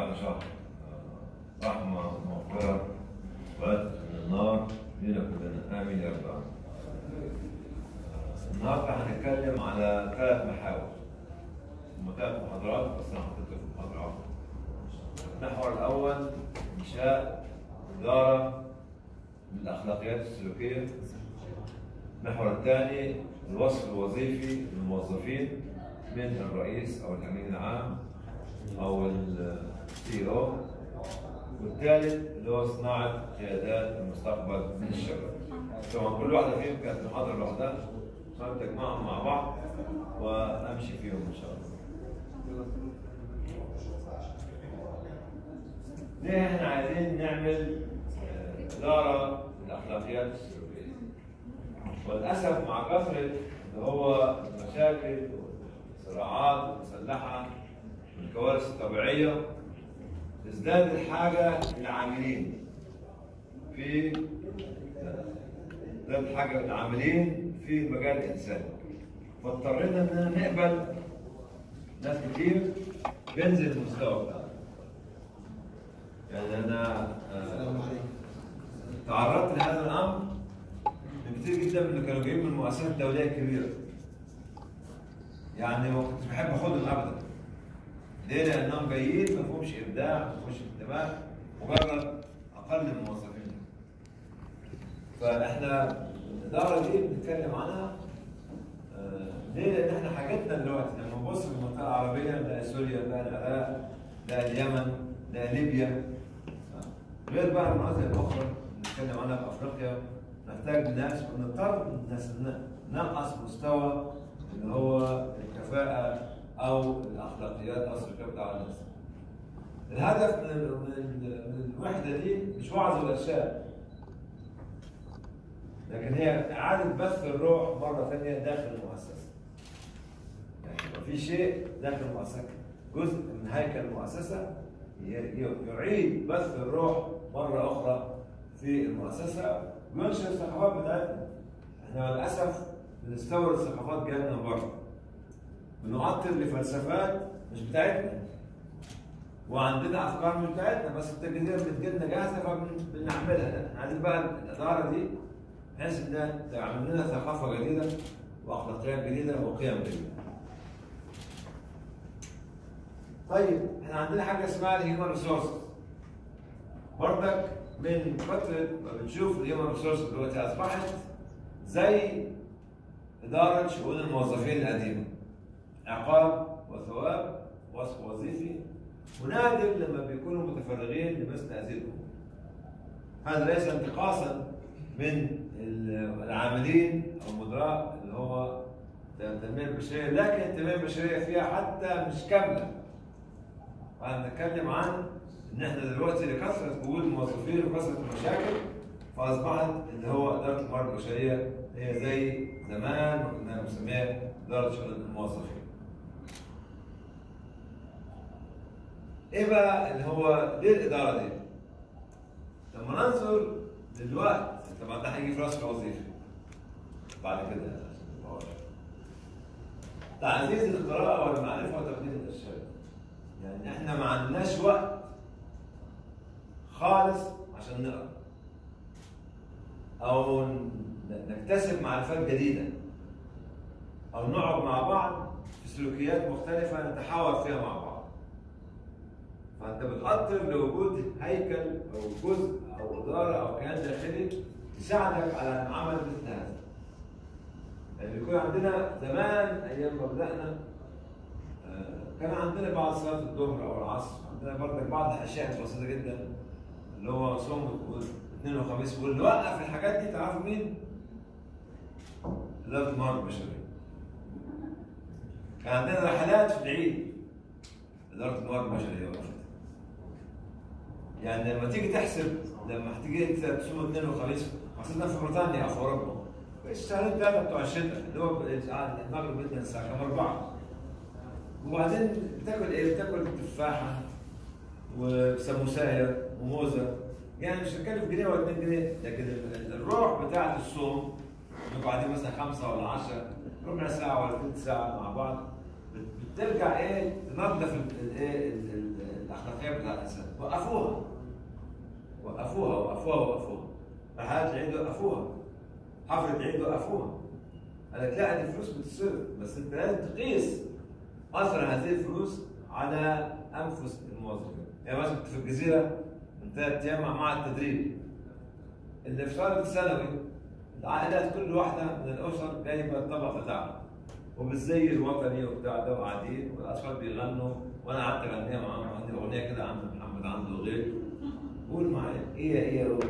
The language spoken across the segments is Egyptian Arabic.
بعد شهر آه، رحمة ومغفرة وعتق من النار لنا كلنا آمين يا رب العالمين. آه، النهارده هنتكلم على ثلاث محاور هم ثلاث محاضرات بس انا حطيتها في محاضرة واحدة. المحور الأول إنشاء إدارة للأخلاقيات السلوكية المحور الثاني الوصف الوظيفي للموظفين من الرئيس او الامين العام او السي او والثالث اللي هو صناعه قيادات المستقبل من الشباب. طبعا كل واحده فيهم كانت محاضره لوحدها صارت تجمعهم مع بعض وامشي فيهم ان شاء الله. ليه احنا عايزين نعمل آه، اداره للاخلاقيات السلوكيه؟ وللاسف مع كثره اللي هو المشاكل والصراعات المسلحه والكوارث الطبيعيه تزداد الحاجه للعاملين في تزداد الحاجه للعاملين في المجال الانساني فاضطرينا اننا نقبل ناس كتير بينزل المستوى بتاعنا يعني انا آه، تعرضت لهذا الامر من كتير جدا من اللي كانوا جايين من المؤسسات الدوليه الكبيره. يعني ما كنتش بحب اخدهم ابدا. ليه؟ لانهم جايين ما فيهمش ابداع، ما فيهمش انتباه، مجرد اقل من الموظفين. فاحنا الاداره دي بنتكلم عنها آه، ليه؟ لان احنا حاجتنا دلوقتي لما نبص في المنطقه العربيه نلاقي سوريا، نلاقي العراق، نلاقي اليمن، نلاقي ليبيا. آه. غير بقى المناطق الاخرى نتكلم عنها في افريقيا نحتاج ناس ونضطر ناس ننقص مستوى اللي هو الكفاءة أو الأخلاقيات أو السلوكيات بتاع الناس. الهدف من من من الوحدة دي مش وعظ الإرشاد. لكن هي إعادة بث الروح مرة ثانية داخل المؤسسة. يعني يبقى في شيء داخل المؤسسة جزء من هيكل المؤسسة ي- يعيد بث الروح مرة أخرى في المؤسسة وينشر الثقافات بتاعتنا. احنا للأسف بنستورد ثقافات جاية من بره. بنعطل لفلسفات مش بتاعتنا. وعندنا أفكار مش بتاعتنا بس التجديد بتجيلنا جاهزة فبنعملها. احنا عايزين بقى الإدارة دي بحيث إنها تعمل لنا ثقافة جديدة وأخلاقيات جديدة وقيم جديدة. طيب احنا عندنا حاجة اسمها الهيومن ريسورسز. برضك من فترة ما بنشوف الهيومن ريسورس دلوقتي أصبحت زي إدارة شؤون الموظفين القديمة. عقاب وثواب وصف وظيفي ونادر لما بيكونوا متفرغين لمثل هذه الأمور. هذا ليس انتقاصا من العاملين أو المدراء اللي هو التنمية البشرية لكن التنمية البشرية فيها حتى مش كاملة. هنتكلم عن ان احنا دلوقتي لكثره وجود الموظفين وكثره المشاكل فاصبحت اللي هو اداره الموارد البشريه هي زي زمان ما كنا بنسميها اداره شؤون الموظفين. ايه بقى اللي هو ليه الاداره دي؟ لما ننظر للوقت طبعا ده هيجي في راس الوظيفه بعد كده عشان نبقى واضح. تعزيز القراءه والمعرفه وتقديم الارشاد. يعني احنا ما عندناش وقت خالص عشان نقرا او ن- نكتسب معرفات جديده او نقعد مع بعض في سلوكيات مختلفه نتحاور فيها مع بعض فانت بتقدر لوجود هيكل او جزء او اداره او كيان داخلي تساعدك على عمل مثل هذا يعني بيكون عندنا زمان ايام ما بدانا آه، كان عندنا بعد صلاه الظهر او العصر عندنا برضك بعض الاشياء بسيطه جدا اللي هو صوم الاثنين وخميس واللي وقف الحاجات دي تعرفوا مين؟ اداره الموارد البشريه. كان عندنا رحلات في العيد اداره الموارد البشريه وقفت. يعني لما تيجي تحسب لما هتيجي انت تصوم الاثنين وخميس خاصه في بريطانيا او في اوروبا الشهرين ثلاثه بتوع الشتاء اللي هو المغرب بدنا الساعه كام اربعه وبعدين بتاكل ايه؟ بتاكل تفاحه وسموسايه وموزه يعني مش هتكلف جنيه ولا 2 جنيه لكن ال- الروح بتاعت الصوم انكم قاعدين مثلا خمسه ولا 10 ربع ساعه ولا ثلث ساعه مع بعض بت- بترجع ايه تنظف ال- ال- ايه ال- ال- الاخلاقيه بتاعت سنه وقفوها وقفوها وقفوها وقفوها رحلات العيد وقفوها حفله العيد وقفوها قال لك لا دي فلوس بتصرف بس انت لازم تقيس اثر هذه الفلوس على انفس الموظفين يعني مثلا كنت في الجزيره من ثلاث ايام مع معهد التدريب الافطار السنوي العائلات كل واحده من الاسر جايبه الطبق بتاعها وبالزي الوطني وبتاع ده وقاعدين والاطفال بيغنوا وانا قعدت اغنيها معاهم عندي اغنيه كده عم محمد عنده غير قول معايا ايه يا ايه يا قول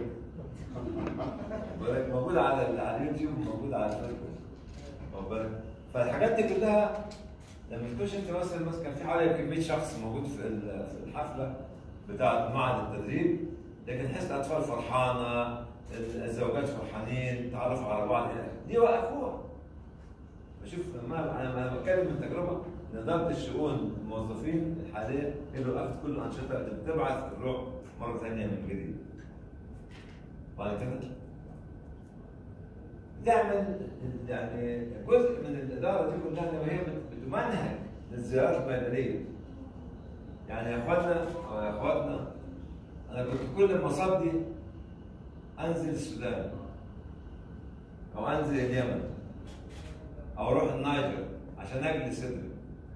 بالك موجوده على ال- على اليوتيوب موجوده على الفيسبوك واخد بالك فالحاجات دي كلها لما تكونش انت مثلا مثلا كان في حوالي يمكن 100 شخص موجود في ال- في الحفله بتاعه معهد التدريب لكن تحس الاطفال فرحانه الزوجات فرحانين تعرفوا على بعض دي وقفوها بشوف لما انا لما بتكلم من تجربه ان اداره الشؤون الموظفين الحاليه هي اللي وقفت كل الانشطه اللي بتبعث الروح مره ثانيه من جديد. بعد كده تعمل يعني جزء من الاداره دي كلها لما هي بت- بتمنهج للزيارات الميدانيه. يعني يا اخواتنا او يا اخواتنا انا كنت كل ما اصدي انزل السودان او انزل اليمن او اروح النيجر عشان اجلي صدري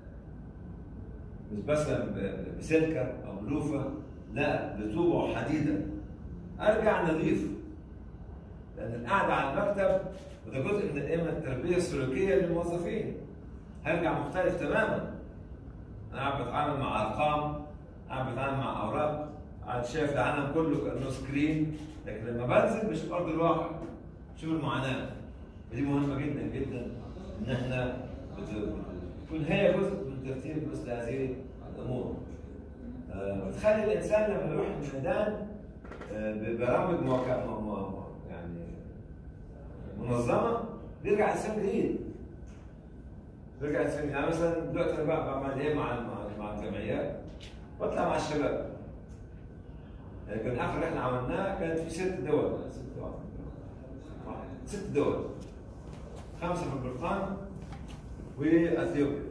مش بس ب- بسلكه او بلوفه لا بطوبه وحديده ارجع نظيف لان القعده على المكتب وده جزء من الإما التربيه السلوكيه للموظفين هرجع مختلف تماما انا قاعد بتعامل مع ارقام قاعد بتعامل مع اوراق قاعد شايف العالم كله كانه سكرين لكن لما بنزل بشوف ارض الواقع بشوف المعاناه ودي مهمه جدا جدا ان احنا بت- تكون هي جزء من ترتيب مثل هذه الامور. آه، بتخلي الانسان لما يروح الميدان آه، ببرامج موقع م- م- يعني منظمه بيرجع انسان جديد. بيرجع انسان يعني مثلا دلوقتي انا بقى بعمل ايه مع مع مع الجمعيات؟ بطلع مع الشباب. يعني كان اخر رحله عملناها كانت في ست دول ست دول ست دول خمسه في البريطان واثيوبيا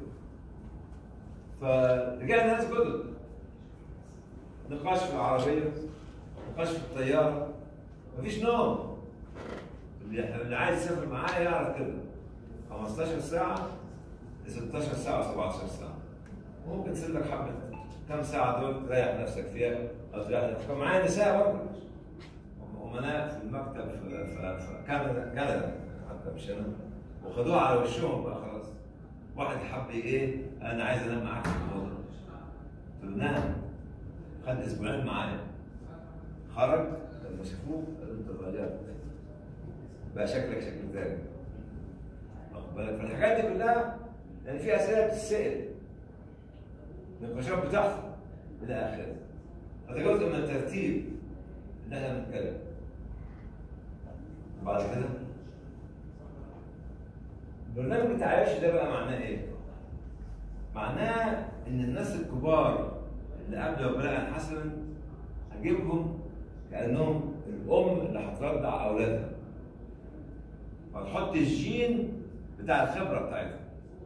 فرجعنا ناس جدد نقاش في العربيه نقاش في الطياره مفيش نوم اللي اللي عايز يسافر معايا يعرف كده 15 ساعه ل 16 ساعه و 17 ساعه ممكن تسيب لك حبه كم ساعه دول تريح نفسك فيها او تريح نفسك كان معايا نساء برضه امناء في المكتب في في- في كندا كندا حتى مش هنا وخدوها على وشهم بقى خلاص واحد حب ايه انا عايز انام معاك في الاوضه قلت له نام خد اسبوعين معايا خرج لما شافوه قالوا انت اتغيرت بقى شكلك شكل تاني واخد بالك فالحاجات دي كلها يعني في اسئله بتتسال النقاشات بتحصل الى اخره هذا جزء من الترتيب اللي احنا بنتكلم بعد كده برنامج التعايش ده بقى معناه ايه؟ معناه ان الناس الكبار اللي قبل وبلاء حسنا هجيبهم كانهم الام اللي هترضع اولادها فتحط الجين بتاع الخبره بتاعتها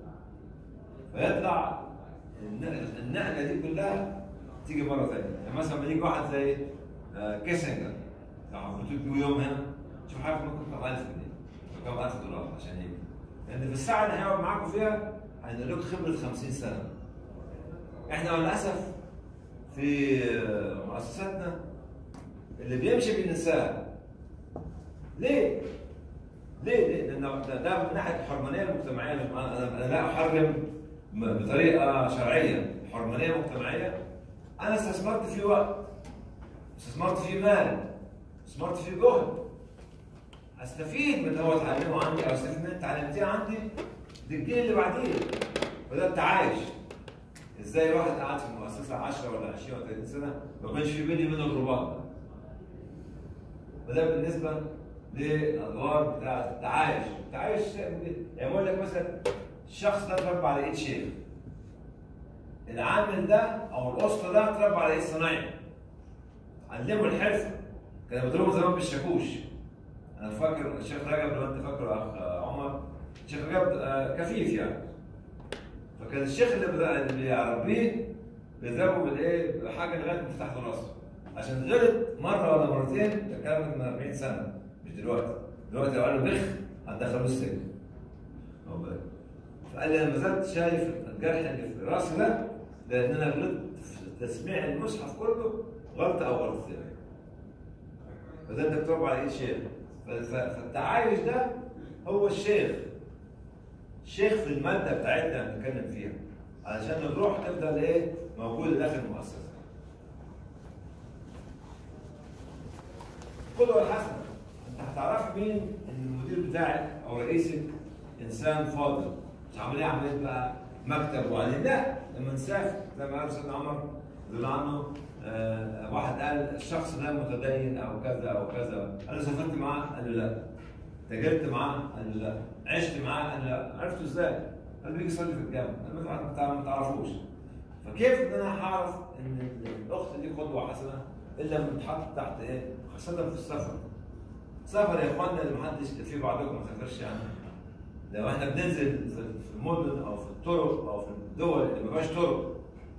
فيطلع النقله النقلة دي كلها تيجي مره ثانيه يعني مثلا لما يجي واحد زي آه، كيسنجر لو حطيته له يوم هنا شوف حضرتك ممكن كم 1000 جنيه أو كم 1000 دولار عشان يجي لان في الساعه اللي هيقعد معاكم فيها هينقل لكم خبره 50 سنه احنا للاسف في آه، مؤسساتنا اللي بيمشي بننساه ليه؟ ليه؟ ليه؟ لأن ده ده من ناحية الحرمانية المجتمعية أنا أنا أنا لا أحرم م- بطريقة شرعية، حرمانية مجتمعية أنا استثمرت فيه وقت استثمرت فيه مال استثمرت فيه جهد استفيد من اللي هو اتعلمه عندي او استفيد من اللي اتعلمتيه عندي للجيل اللي بعديه وده التعايش ازاي واحد قاعد في المؤسسه 10 ولا 20 ولا 30 سنه ما كانش في بيني وبينه الرباط ده وده بالنسبه للادوار بتاعه التعايش، التعايش يعني بقول لك مثلا الشخص ده اتربى على ايد شيخ العامل ده او الاسطى ده اتربى على ايد صنايعي علموا الحرفه كانوا بيضربوا زمان بالشاكوش انا فاكر الشيخ رجب لو انت فاكره اخ عمر الشيخ رجب آه، كفيف يعني فكان الشيخ اللي بدأ اللي بيربيه بيضربوا بالايه؟ بحاجه لغايه ما تفتح له راسه عشان غلط مره ولا مرتين ده كان من 40 سنه مش دلوقتي دلوقتي لو قالوا بخ هتدخلوه السجن واخد بالك؟ فقال لي انا ما زلت شايف الجرح اللي في راسي ده لان انا غلطت في تسميع المصحف كله غلطه او غلطتين فده انت بتربى على ايد شيخ ف- ف- فالتعايش ده هو الشيخ الشيخ في الماده بتاعتنا اللي بنتكلم فيها علشان الروح تفضل ايه موجوده داخل المؤسسه القدوه الحسنه انت هتعرف مين ان المدير بتاعك او رئيسك انسان فاضل مش عمليه عمليه بقى مكتب وبعدين لا لما نسافر زي ما قال سيدنا عمر رضي الله عنه آه واحد قال الشخص ده متدين او كذا او كذا قال له سافرت معاه قال له لا تاجرت معاه قال له لا عشت معاه قال له لا عرفته ازاي؟ قال بيجي يصلي في الجامع قال له ما تع- ما تعرفوش فكيف ان انا هعرف ان الاخت دي قدوه حسنه الا لما تتحط تحت ايه؟ خاصه في السفر سفر يا اخوانا اللي محدش في بعضكم ما سافرش يعني لو احنا بننزل في في المدن او في الطرق او في الدول اللي ما فيهاش طرق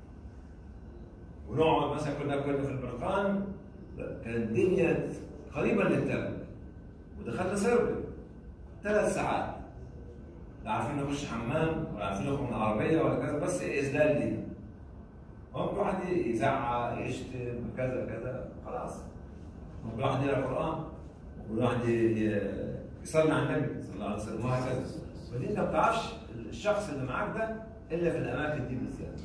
ونقعد مثلا كنا كنا في البرقان لا، كانت الدنيا قريبه للتلج ودخلنا صربيا ثلاث ساعات لا عارفين نخش حمام ولا عارفين نخرج من العربيه ولا كذا بس اذلال لينا ممكن واحد يزعق يشتم كذا كذا خلاص ممكن واحد يقرا قران ممكن واحد ي- ي- يصلي على النبي صلى الله عليه وسلم وهكذا فدي انت ما بتعرفش الشخص اللي معاك ده الا في الاماكن دي بالذات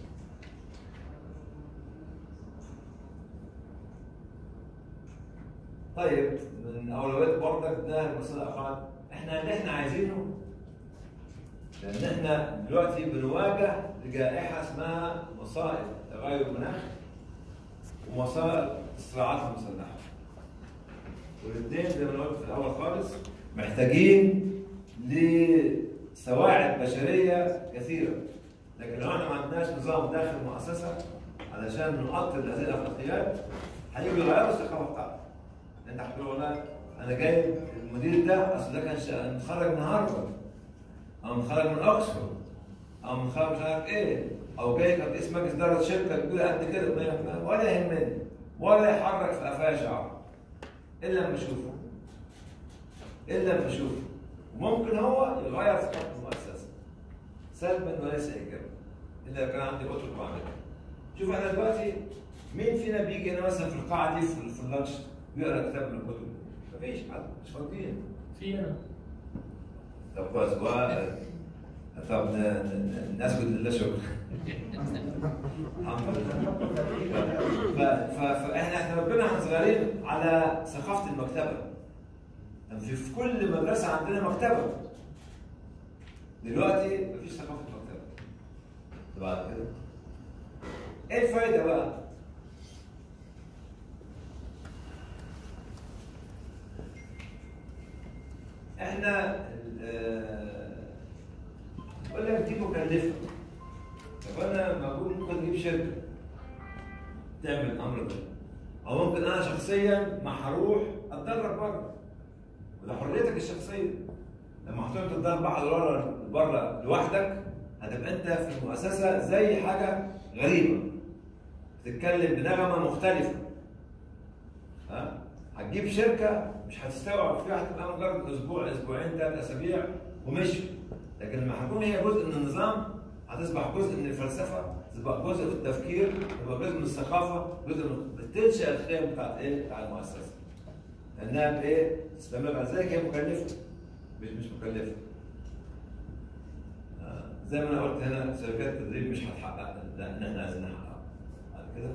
طيب من اولويات برضك ده المسألة اخوان احنا اللي احنا عايزينه لان احنا دلوقتي بنواجه بجائحه اسمها مصائب تغير المناخ ومصائب الصراعات المسلحه والاثنين زي ما أنا قلت في الاول خالص محتاجين لسواعد بشريه كثيره لكن لو احنا ما عندناش نظام داخل المؤسسه علشان نؤطر هذه الاخلاقيات هيجوا يغيروا الثقافه بتاعتنا انت هتقول والله انا جايب المدير ده اصل ده كان شا- متخرج من هارفارد او متخرج من اوكسفورد او متخرج مش عارف ايه او جاي كان رئيس مجلس اداره شركه كبيره قد كده ولا- ولا يهمني ولا يحرك في قفاه شعر الا لما اشوفه الا لما اشوفه ممكن هو يغير ثقافه المؤسسه سلبا وليس ايجابا الا لو كان عندي اطر بعملها شوف انا دلوقتي مين فينا بيجي هنا مثلا في القاعه دي في في اللانش بيقرا كتاب من الكتب مفيش حد مش فاضيين في انا طب كويس و- طب ن- ن- ن- نسجد لله شكر الحمد لله ف- ف- فاحنا احنا ربنا احنا صغيرين على ثقافه المكتبه كان في في كل مدرسه عندنا مكتبه دلوقتي مفيش ثقافه مكتبه طب بعد كده ايه الفايده بقى؟ احنا آه، بقول لك دي مكلفه طب انا موجود ممكن اجيب شركه تعمل الامر ده او ممكن انا شخصيا ما هروح اتدرب بره وده حريتك الشخصيه لما هتقعد تتدرب على بره بره لوحدك هتبقى انت في المؤسسه زي حاجه غريبه بتتكلم بنغمه مختلفه ها هتجيب شركه مش هتستوعب فيها هتبقى مجرد اسبوع اسبوعين ثلاث اسابيع ومشي لكن لما هتكون هي جزء من النظام هتصبح جزء من الفلسفه تبقى جزء من التفكير تبقى جزء من الثقافه جزء من بتنشا الخيم بتاعت ايه؟ بتاع المؤسسه لانها بايه؟ تستمر على ذلك هي مكلفه مش مش مكلفه آه، زي ما انا قلت هنا شركات التدريب مش هتحقق ده ان احنا عايزين نحققه بعد كده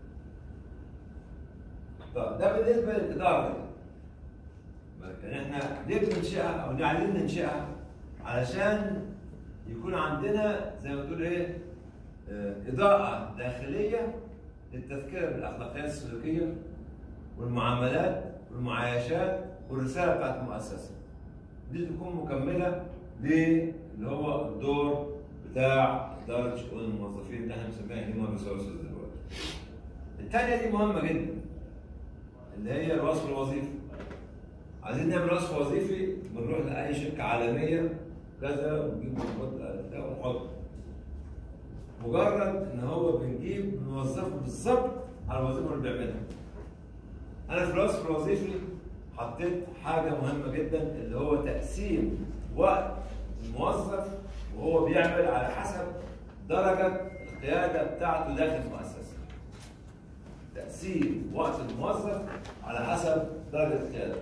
طب ده بالنسبه للاداره دي يعني احنا ليه بننشئها او ليه عايزين ننشئها علشان يكون عندنا زي ما تقول ايه آه، اضاءه داخليه للتذكير بالاخلاقيات السلوكيه والمعاملات والمعايشات والرساله بتاعت المؤسسه دي تكون مكمله للي هو الدور بتاع اداره شؤون الموظفين اللي احنا بنسميها هيومن ريسورسز دلوقتي. الثانيه دي مهمه جدا اللي هي الوصف الوظيفي. عايزين نعمل وصف وظيفي بنروح لاي شركه عالميه كذا ونجيب ونحط ده ونحط. مجرد ان هو بنجيب نوظفه بالظبط على الوظيفه اللي بيعملها. انا في الوصف الوظيفي حطيت حاجه مهمه جدا اللي هو تقسيم وقت الموظف وهو بيعمل على حسب درجه القياده بتاعته داخل المؤسسه. تقسيم وقت الموظف على حسب درجه القياده.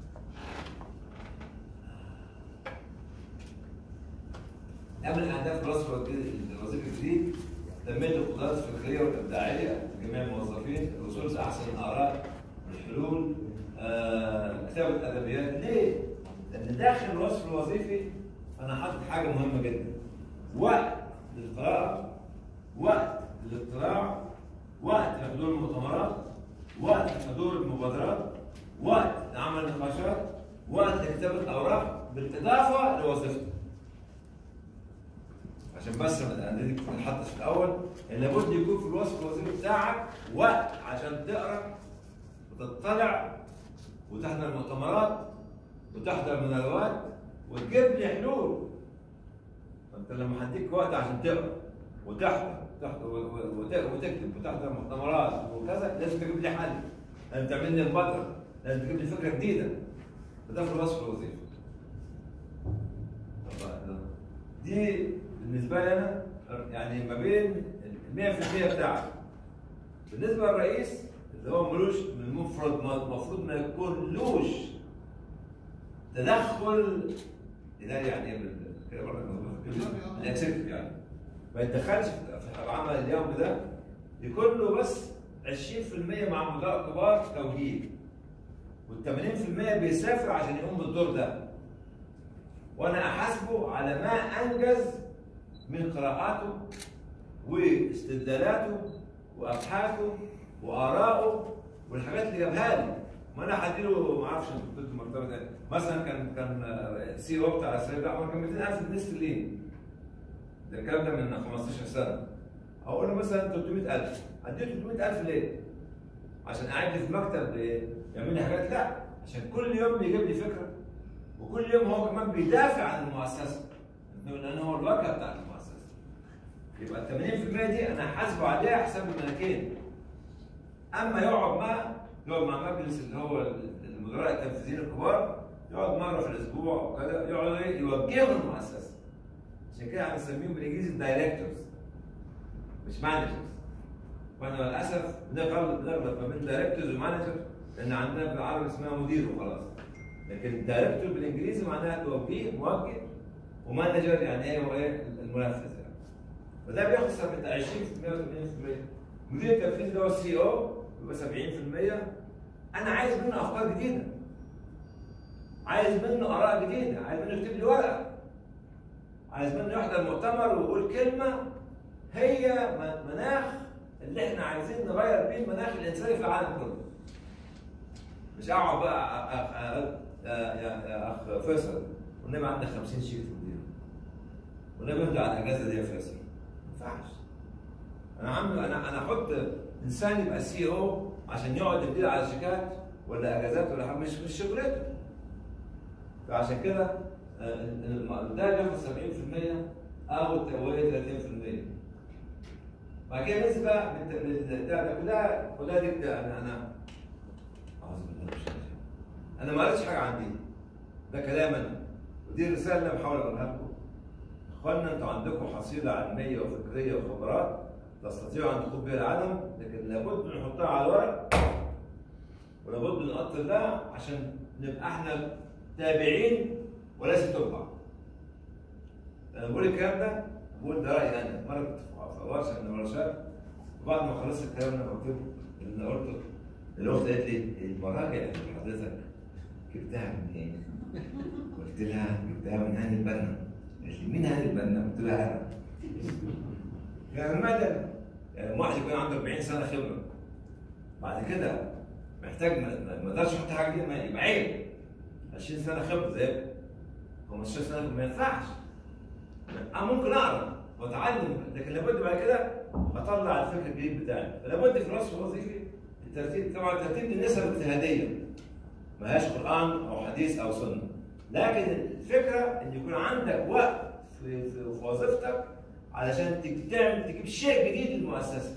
قبل اهداف الوصف الوظيفي الجديد تنميه القدرات الفكريه والابداعيه لجميع الموظفين الوصول لاحسن الاراء والحلول آه، كتابه ادبيات ليه؟ لان داخل الوصف الوظيفي انا حاطط حاجه مهمه جدا وقت للقراءه وقت للاطلاع وقت لحضور المؤتمرات وقت لحضور المبادرات وقت لعمل نقاشات وقت لكتابه اوراق بالاضافه لوظيفتي عشان بس انا دي ما تحطش في الاول ان لابد يكون في الوصف الوظيفي بتاعك وقت عشان تقرا وتطلع وتحضر مؤتمرات وتحضر ندوات وتجيب لي حلول فانت لما هديك وقت عشان تقرا وتحضر وتحضر وت- وتكتب وتحضر مؤتمرات وكذا لازم تجيب لي حل لازم تعمل لي مبادره لازم تجيب لي فكره جديده فده في الوصف الوظيفي طب دي بالنسبه لي انا يعني ما بين ال 100% بتاعك بالنسبه للرئيس اللي هو ملوش من المفرد المفروض ما يكونلوش تدخل اداري يعني ايه بال- كده برضه الاكسكتيف يعني ما يتدخلش في العمل اليومي ده يكون له بس 20% مع مدراء كبار توجيه وال 80% بيسافر عشان يقوم بالدور ده وانا احاسبه على ما انجز من قراءاته واستدلالاته وابحاثه وارائه والحاجات اللي جابها لي ما انا هديله ما اعرفش انت كنت المرتبه ده مثلا كان كان السي او بتاع السيد احمد كان 200000 جنيه استرليني ده الكلام ده من 15 سنه هقول له مثلا 300000 اديله 300000 ليه؟ عشان قاعد لي في مكتب إيه؟ يعمل لي حاجات لا عشان كل يوم بيجيب لي فكره وكل يوم هو كمان بيدافع عن المؤسسه لان هو الواجهه بتاعت المؤسسه يبقى ال 80% دي انا حاسبه عليها حساب الملكين اما يقعد مع يقعد مع مجلس اللي هو المدراء التنفيذيين الكبار يقعد مره في الاسبوع وكذا يقعد ايه يوجهوا المؤسسه عشان كده هنسميهم بالانجليزي دايركتورز مش مانجرز وانا للاسف بنغلط بنغلط ما بين دايركتورز ومانجر لان عندنا بالعربي اسمها مدير وخلاص لكن دايركتور بالانجليزي معناها توجيه موجه ومانجر يعني ايه هو ايه المنفذ يعني فده بياخد 20% و80% مدير التنفيذي اللي هو السي او يبقى 70% انا عايز منه افكار جديده عايز منه اراء جديده عايز منه يكتب لي ورقه عايز منه يحضر مؤتمر ويقول كلمه هي مناخ اللي احنا عايزين نغير بيه المناخ الانساني في العالم كله مش اقعد بقى أ- أ- أ- يا يا اخ فيصل والنبي عندك 50 شيك مدير والنبي انت على الاجازه دي يا فيصل ما ينفعش انا عامل انا انا احط انسان يبقى سي او عشان يقعد يدير على شيكات ولا اجازات ولا حاجه مش مش شغلته فعشان كده آه، الم- ده بياخد 70% او التمويل 30% بعد كده نسبة من من- ده ده كلها كلها دي ده انا انا أعوذ بالله من الشيطان الرجيم. انا ما قريتش حاجة عن دي ده كلام انا ودي الرسالة اللي أنا بحاول اقولها لكم اخوانا انتوا عندكم حصيلة علمية وفكرية وخبرات تستطيعوا ان تقود بها العالم لكن لابد نحطها على الورق ولابد نقطر ده عشان نبقى احنا تابعين وليس تبع انا بقول الكلام ده بقول ده رايي انا مره كنت في ورشه من الورشات وبعد ما خلصت الكلام اللي انا قلته اللي انا قلته الاخت قالت لي المراجع اللي حضرتك جبتها منين؟ قلت لها جبتها من هاني البنا قالت لي مين هاني البنا؟ قلت لها انا يعني مدى يعني واحد يكون عنده 40 سنه خبره بعد كده محتاج ما ما- ما يقدرش يحط حاجه جديده ما- يبقى عيب 20 سنه خبره زي 15 سنه ما ينفعش انا ممكن اقرا واتعلم لكن لابد بعد كده اطلع الفكر الجديد بتاعي فلابد في الوصف الوظيفي الترتيب طبعا الترتيب للنسب اجتهاديه ما هياش قران او حديث او سنه لكن الفكره ان يكون عندك وقت في, في, في وظيفتك علشان تج- تعمل تجيب شيء جديد للمؤسسه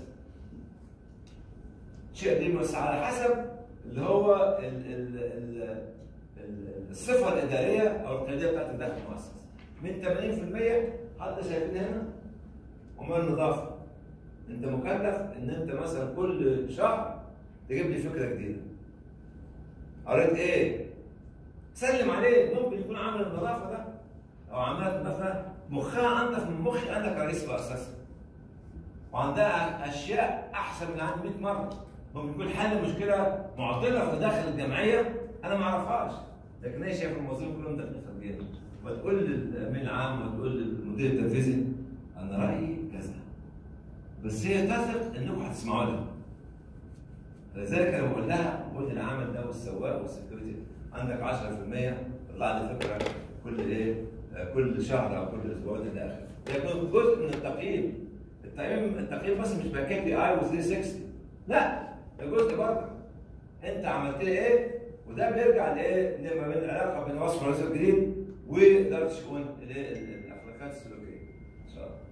شيء جديد بس على حسب اللي هو ال ال ال ال- الصفه الاداريه او القياديه بتاعت داخل المؤسسه من 80% حد شايفين هنا عمال النظافه انت مكلف ان انت مثلا كل شهر تجيب لي فكره جديده قريت ايه سلم عليه ممكن يكون عامل النظافه ده او عملت مثلا مخها انضف من مخي انا كرئيس مؤسسه وعندها اشياء احسن من عندي 100 مره ممكن يكون حل مشكله معضله في داخل الجمعيه انا ما اعرفهاش لكن هي شايف الموظفين كلهم داخلين خارجين وتقول للامين العام وتقول للمدير التنفيذي انا رايي كذا بس هي تثق انكم هتسمعوا لها لذلك انا بقول لها خد العمل ده والسواق والسكيورتي عندك 10% طلع لي فكره كل ايه آه، كل شهر او كل اسبوع الى اخره يكون جزء من التقييم التقييم التقييم بس مش بقى كي بي اي و 360 لا ده جزء برضه انت عملت لي ايه وده بيرجع لايه لما بين العلاقه بين وصف الرئيس الجديد واداره شؤون الايه الاخلاقيات السلوكيه ان شاء الله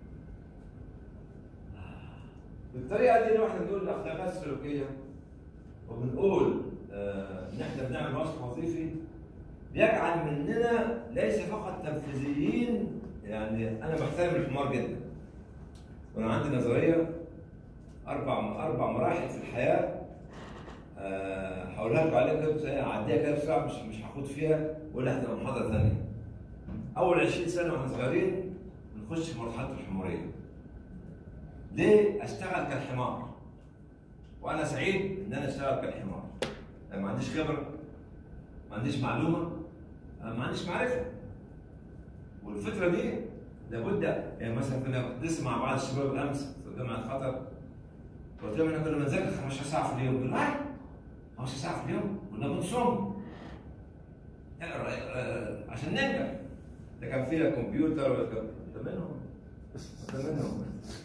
بالطريقه دي احنا بنقول الاخلاقيات السلوكيه وبنقول آه، ان احنا بنعمل وصف وظيفي بيجعل مننا ليس فقط تنفيذيين يعني انا بحترم الحمار جدا وانا عندي نظريه اربع اربع مراحل في الحياه آه، هقولها لكم عليها كده بس- اعديها كده بسرعه مش مش هاخد فيها ولا هتبقى محاضره ثانيه. اول 20 سنه واحنا صغيرين بنخش في مرحله الحماريه. ليه اشتغل كالحمار؟ وانا سعيد ان انا اشتغل كالحمار. أنا ما عنديش خبره ما عنديش معلومه أنا ما عنديش معرفه. والفتره دي لابد يعني مثلا كنا لسه مع بعض الشباب امس في جامعه قطر قلت لهم احنا كنا بنذاكر 15 ساعه في اليوم يقول لا 15 ساعه في اليوم كنا بنصوم اقرا اقرا عشان ننجح ده كان فيها كمبيوتر ولا كان ده منهم ده منهم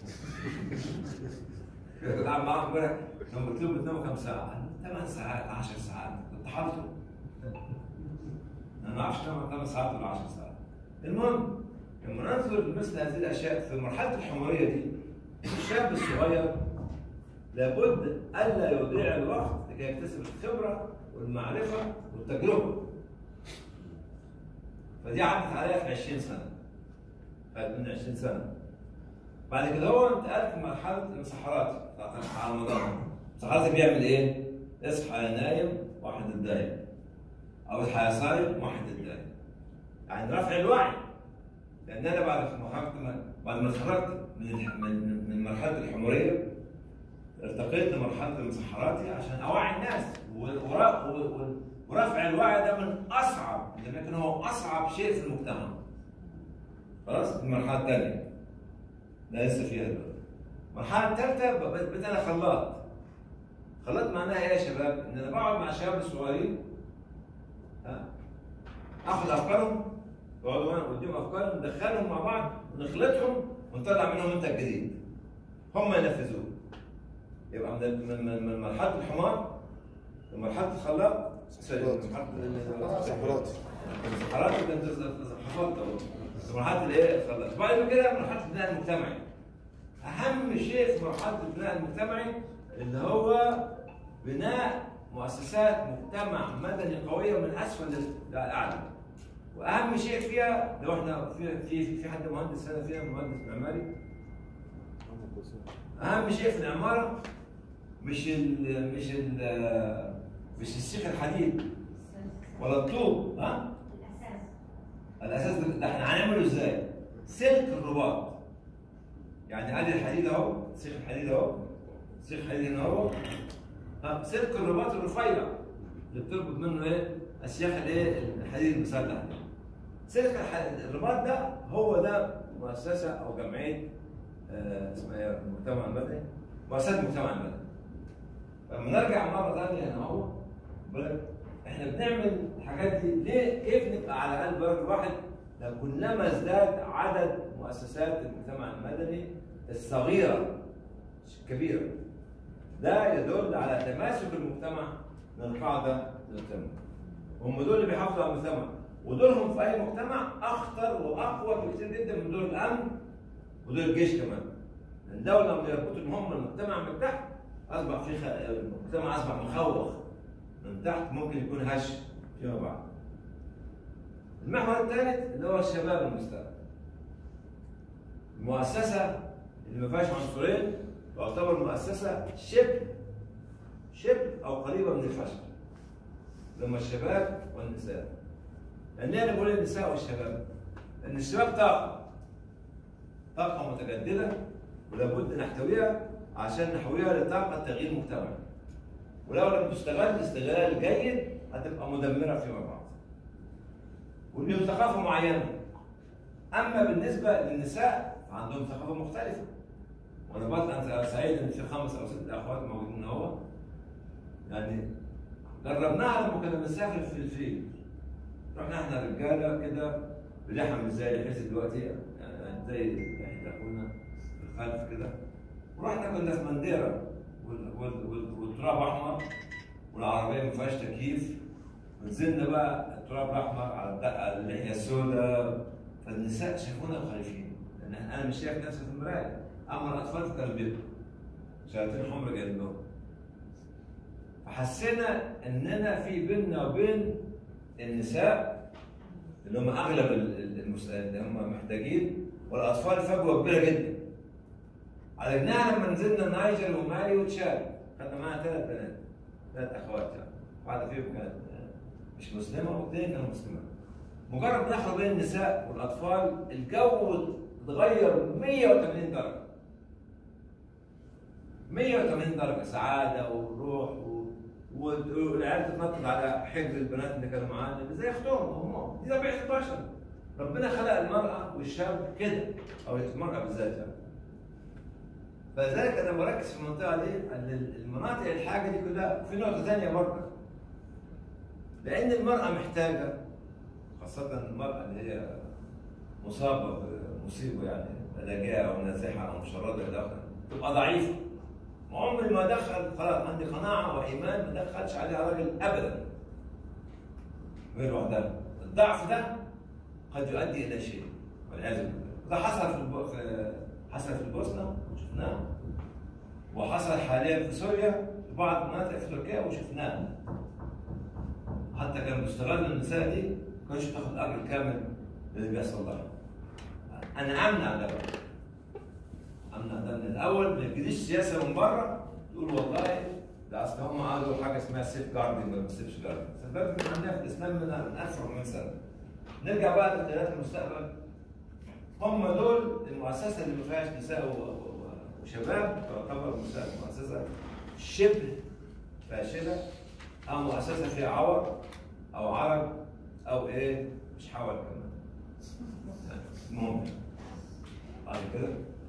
كنت قاعد معاهم امبارح لما قلت لهم بتناموا كام ساعه؟ 8 ساعات 10 ساعات كنت حاطه انا ما اعرفش انام 8 ساعات ولا 10 ساعات المهم لما ننظر لمثل هذه الاشياء في مرحله الحموريه دي الشاب الصغير لابد الا يضيع الوقت لكي يكتسب الخبره والمعرفه والتجربه. فدي عدت عليها في 20 سنه. بعد من 20 سنه. بعد كده هو انتقلت لمرحله المسحرات بتاعت على رمضان. المسحرات بيعمل ايه؟ اصحى يا نايم واحد الدايم. او اصحى يا صايم واحد الدايم. يعني رفع الوعي. لان انا بعد مرحله بعد ما اتخرجت من الح- من من مرحله الحموريه ارتقيت لمرحله المسحراتي عشان اوعي الناس و- ورا- و- و- ورفع الوعي ده من اصعب لكن هو اصعب شيء في المجتمع. خلاص المرحله الثانيه لا لسه فيها دلوقتي. المرحله الثالثه ب- بقيت انا خلاط. خلاط معناها ايه يا شباب؟ ان انا بقعد مع الشباب الصغيرين ها اخذ افكارهم يقعدوا وانا قدام افكارهم ندخلهم مع بعض ونخلطهم ونطلع منهم منتج جديد. هم ينفذوه. يبقى من من من- من مرحله الحمار لمرحله الخلاط سوري، من مرحله سحراتي الحرارة اللي انت حفظت اهو في مرحله الايه الخلاط بعد كده مرحله البناء المجتمعي اهم شيء في مرحله البناء المجتمعي اللي هو بناء مؤسسات مجتمع مدني قويه من اسفل للاعلى واهم شيء فيها لو احنا في في في حد مهندس هنا فينا مهندس معماري اهم شيء في العماره مش ال مش ال مش السيخ الحديد ولا الطوب ها الاساس الاساس ده ده احنا هنعمله ازاي؟ سلك الرباط يعني ادي الحديد اهو سيخ الحديد اهو سيخ الحديد هنا اهو ها سلك الرباط الرفيع اللي بتربط منه ايه؟ اسياخ الايه؟ الحديد المسلح ده سلك الح- الرباط ده هو ده مؤسسه او جمعيه آه، اسمها ايه؟ المجتمع المدني مؤسسات المجتمع المدني لما نرجع مره ثانيه هنا اهو بالك احنا بنعمل الحاجات دي ليه كيف نبقى على قلب رجل واحد لو كلما ازداد عدد مؤسسات المجتمع المدني الصغيره مش الكبيره ده يدل على تماسك المجتمع من قاعده للمجتمع هم دول اللي بيحافظوا على المجتمع ودورهم في اي مجتمع اخطر واقوى بكثير جدا من دور الامن ودول الجيش كمان الدولة لما يربطوا ان هم المجتمع من تحت اصبح في خ... المجتمع اصبح مخوخ من تحت ممكن يكون هش فيما بعد المحور الثالث اللي هو الشباب المستقبل المؤسسة اللي ما فيهاش عنصرين تعتبر مؤسسة شبه شبه أو قريبة من الفشل لما الشباب والنساء لأن أنا بقول النساء والشباب لأن الشباب طاقة طاقة متجددة ولابد نحتويها عشان نحويها لطاقة تغيير مجتمعي ولو لم تستغل استغلال جيد هتبقى مدمرة فيما بعد واللي لهم ثقافة معينة أما بالنسبة للنساء فعندهم ثقافة مختلفة وأنا بقى أنا سعيد إن في خمس أو ست أخوات موجودين أهو يعني جربناها لما كنا بنسافر في الفيل رحنا احنا رجاله كده بلحم زي اللي حسي دلوقتي يعني زي احنا اخونا في الخلف كده ورحنا كنا في منديره وال- وال- وال- والتراب احمر والعربيه ما فيهاش تكييف ونزلنا بقى التراب الاحمر على الدقه على اللحيه السوداء فالنساء شافونا خايفين لان انا مش شايف نفسي في المرايه اما الاطفال فكانوا بيبكوا شياطين حمر جايين لهم فحسينا اننا في بيننا وبين النساء اللي هم اغلب ال- ال- المس- اللي هم محتاجين والاطفال فجوه كبيره جدا عالجناها لما نزلنا النيجر ومالي وتشاد خدنا معانا ثلاث بنات ثلاث اخوات يعني واحده فيهم كانت مش مسلمه واثنين كانوا مسلمات مجرد ما دخلوا بين النساء والاطفال الجو اتغير 180 درجه 180 درجه سعاده وروح و... و- والعيال تتنطط على حجر البنات اللي كانوا معانا اللي زي اختهم هم دي طبيعه البشر ربنا خلق المراه والشاب كده او المراه بالذات يعني فلذلك انا بركز في المنطقه دي ان المناطق الحاجه دي كلها في نقطه ثانيه برضه لان المراه محتاجه خاصه المراه اللي هي مصابه بمصيبه يعني علاجيه او نازحه او مشرده الى اخره تبقى ضعيفه عمري ما دخل خلاص عندي قناعه وايمان ما دخلش عليها راجل ابدا غير وحدها الضعف ده قد يؤدي الى شيء والعياذ بالله ده حصل في, الب... في حصل في البوسنه وشفناه وحصل حاليا في سوريا في بعض المناطق في تركيا وشفناه حتى كانوا بيستغلوا النساء دي ما كانش تاخد الاجر الكامل اللي بيحصل لها انا امنع ده بقى امنع ده من الاول ما تجيليش سياسه من بره تقول والله ده اصل هم قالوا حاجه اسمها سيف جاردنج ولا سيف جاردنج سيف جاردنج عندنا في الاسلام من من 1400 سنه نرجع بقى لقيادات المستقبل هم دول المؤسسه اللي ما فيهاش نساء و- و- وشباب تعتبر مؤسسه مؤسسه شبه فاشله او مؤسسه فيها عور او عرج او ايه مش حول كمان ممكن بعد كده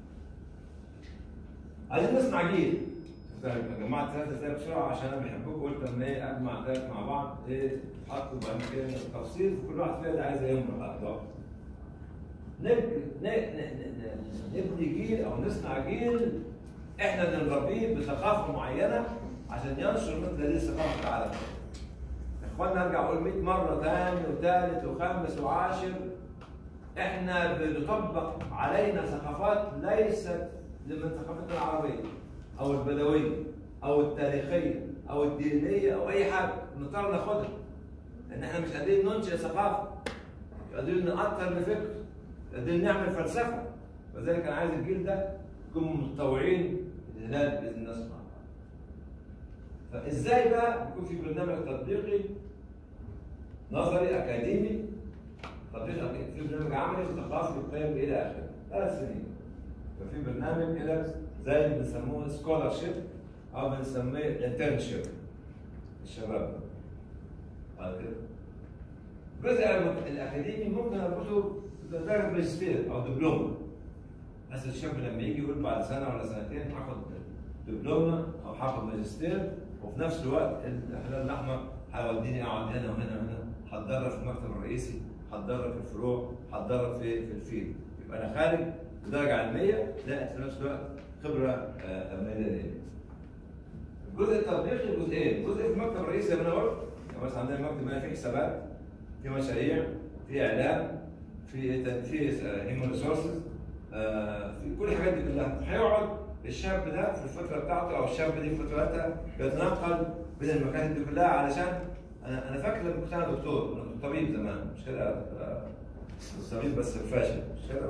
عايزين نسمع جيل جمعت ثلاثة ازاي بسرعة عشان انا بحبكم قلت لما ايه اجمع ثلاثة مع بعض ايه حطوا بعد كده تفصيل كل واحد فيها ده عايز يمرق اضافة نب- ن- ن- ن- نبني جيل او نصنع جيل احنا اللي نربيه بثقافة معينة عشان ينشر مثل هذه الثقافة في العالم. يا اخوانا ارجع اقول 100 مرة ثاني وثالث وخامس وعاشر احنا بنطبق علينا ثقافات ليست من ثقافتنا العربيه او البدويه او التاريخيه او الدينيه او اي حاجه بنضطر ناخدها لان احنا مش قادرين ننشئ ثقافه مش قادرين نأثر لفكر مش قادرين نعمل فلسفه فلذلك انا عايز الجيل ده يكونوا متطوعين الهلال باذن الله سبحانه وتعالى فازاي بقى يكون في برنامج تطبيقي نظري اكاديمي تطبيق في برنامج عملي وثقافي وقيم الى اخره ثلاث سنين ففي برنامج كده زي اللي بنسموه سكولارشيب او بنسميه انترنشيب الشباب بعد كده الجزء الاكاديمي ممكن اربطه بدرجه ماجستير او دبلومه بس الشاب لما يجي يقول بعد سنه ولا سنتين هاخد دبلومه او هاخد ماجستير وفي نفس الوقت الهلال الاحمر هيوديني اقعد هنا وهنا وهنا هتدرب في المكتب الرئيسي هتدرب في الفروع هتدرب في في الفيلد يبقى انا خارج بدرجه علميه زائد في نفس الوقت خبره آه، ميدانيه. الجزء التطبيقي جزئين، جزء في المكتب الرئيسي زي ما انا قلت يعني مثلا عندنا المكتب هنا في حسابات في مشاريع في اعلام في في هيومن ريسورسز آه، في كل الحاجات دي كلها هيقعد الشاب ده في الفتره بتاعته او الشاب دي في فترتها يتنقل بين المكاتب دي كلها علشان انا انا فاكر لما كنت انا دكتور انا كنت طبيب زمان مش كده آه، كنت طبيب بس فاشل مش كده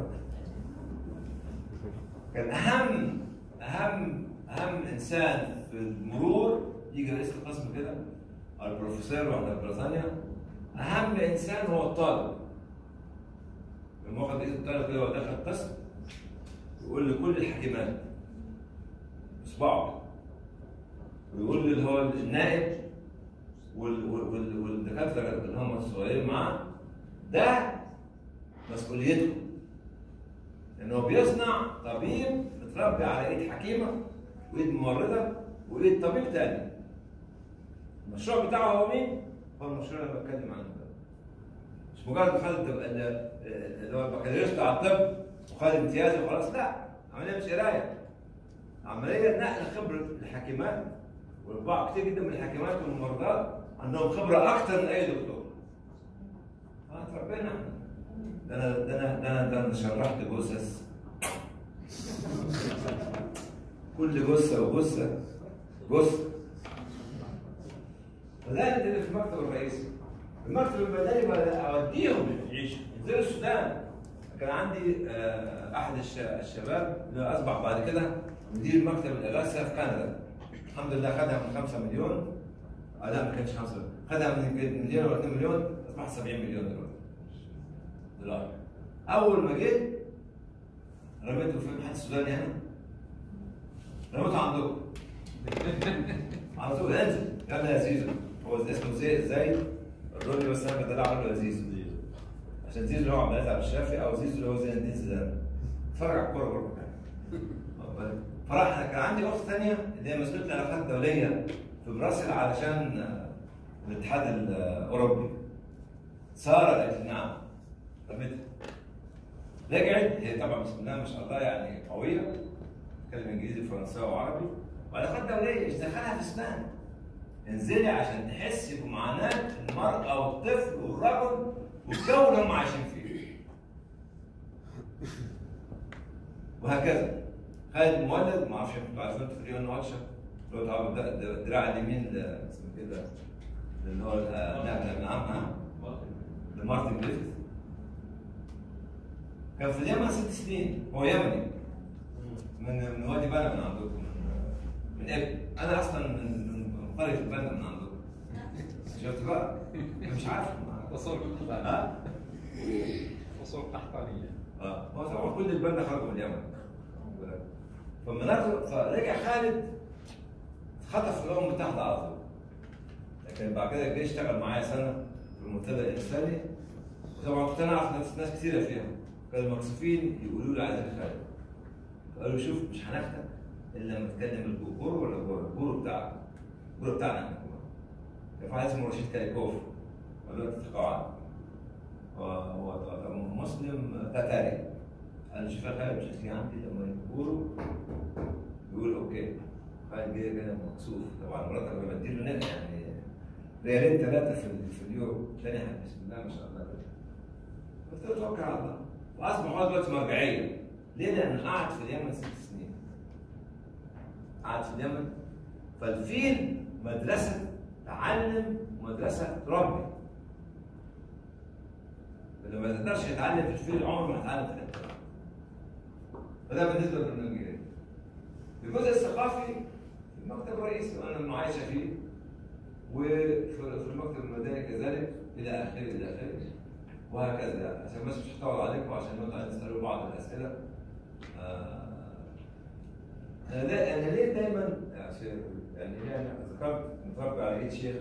كان اهم اهم اهم انسان في المرور يجي رئيس القسم كده او البروفيسور ولا بريطانيا اهم انسان هو الطالب لما واخد ايد الطالب كده وهو داخل القسم يقول لكل الحكيمات اصبعه ويقول اللي هو النائب وال- وال- وال- والدكاتره اللي هم الصغيرين معاه ده مسؤوليتكم لانه بيصنع طبيب متربي على ايد حكيمه وايد ممرضه وايد طبيب تاني المشروع بتاعه هو مين؟ هو المشروع اللي أنا بتكلم عنه ده مش مجرد خد الدب- ال- اللي هو البكالوريوس بتاع الطب وخد امتياز وخلاص لا عمليه مش قرايه عمليه نقل خبره الحكيمات والبعض كتير جدا من الحكيمات والممرضات عندهم خبره اكثر من اي دكتور اه تربينا احنا ده انا ده انا ده انا ده انا شرحت جثث كل جثه وجثه جثه فده اللي في المكتب الرئيسي المكتب المدني بقى اوديهم يعيشوا زي السودان كان عندي آه، احد الش- الشباب اللي اصبح بعد كده مدير مكتب الاغاثه في كندا الحمد لله خدها من 5 مليون آه لا ما كانش 5 خدها من يمكن مليون ولا 2 مليون اصبح 70 مليون دلوقتي دولار اول ما جيت رميته في محل السوداني هنا رميته عندكم على طول انزل يلا يا زيزو هو اسمه زي زي الراجل بس انا بدلع اقول له يا زيزو عشان زيزو اللي هو عبد العزيز عبد الشافي او زيزو اللي هو زين الدين زيدان اتفرج على الكوره برضه واخد بالك؟ فراح كان عندي اخت ثانيه اللي هي مسؤوله العلاقات الدوليه في براسل علشان آه، الاتحاد الاوروبي ساره قالت لي نعم رميتها رجعت هي طبعا بسم الله ما شاء الله يعني قويه تتكلم انجليزي وفرنساوي وعربي وعلاقات دوليه ايش دخلها في اسنان انزلي عشان تحسي بمعاناه المراه والطفل والرجل والجو اللي هم عايشين فيه وهكذا خالد مولد ما اعرفش انتوا عارفين في ريون واتشا اللي هو طبعا الد- الد- الدراع اليمين ل- اسمه كده اللي هو ال- نعم نعم نعم نعم لمارتن جريفيث كان في اليمن ست سنين هو يمني من من وادي بنا من عندكم من من ابن انا اصلا من من قريه البنا من عندكم شفت بقى مش عارف وصول قحطانية ها وصول قحطانية اه هو طبعا كل البنا خرجوا من اليمن فلما نزل فرجع خالد خطف في الامم المتحده على طول لكن بعد كده جه اشتغل معايا سنه في المنتدى الانساني وطبعا كنت انا اعرف ناس, ناس كثيره فيها كانوا مكسوفين يقولوا لي عايزين خالد قالوا شوف مش هناخدك الا لما تكلم الجور ولا الجور الجور بتاعك الجور بتاعنا احنا كمان كان في واحد اسمه رشيد كاليكوف دلوقتي تقاعد هو هو مسلم تتاري قال شوف يا خالد مش هتيجي عندي لما يقولوا يقول اوكي خالد جه كده مكسوف طبعا مراتك لما بديله نقل يعني ريالين ثلاثه في ال- في اليوم تاني حاجه بسم الله ما شاء الله قلت له توكل على الله واصبح هو دلوقتي مرجعيه ليه؟ لانه قعد في اليمن ست سنين قعد في اليمن فالفيل مدرسه تعلم ومدرسه تربي اللي ما تقدرش يتعلم في الفيل عمره ما هيتعلم في حته فده بالنسبه للبرنامج الجزء الثقافي في المكتب الرئيسي وانا اللي عايشه فيه وفي في المكتب المدني كذلك الى اخره الى اخره وهكذا عشان بس مش هطول عليكم عشان نقعد نسالوا بعض الاسئله آه، انا دا انا ليه دايما يا شيخ يعني ليه انا ذكرت متربي على ايد شيخ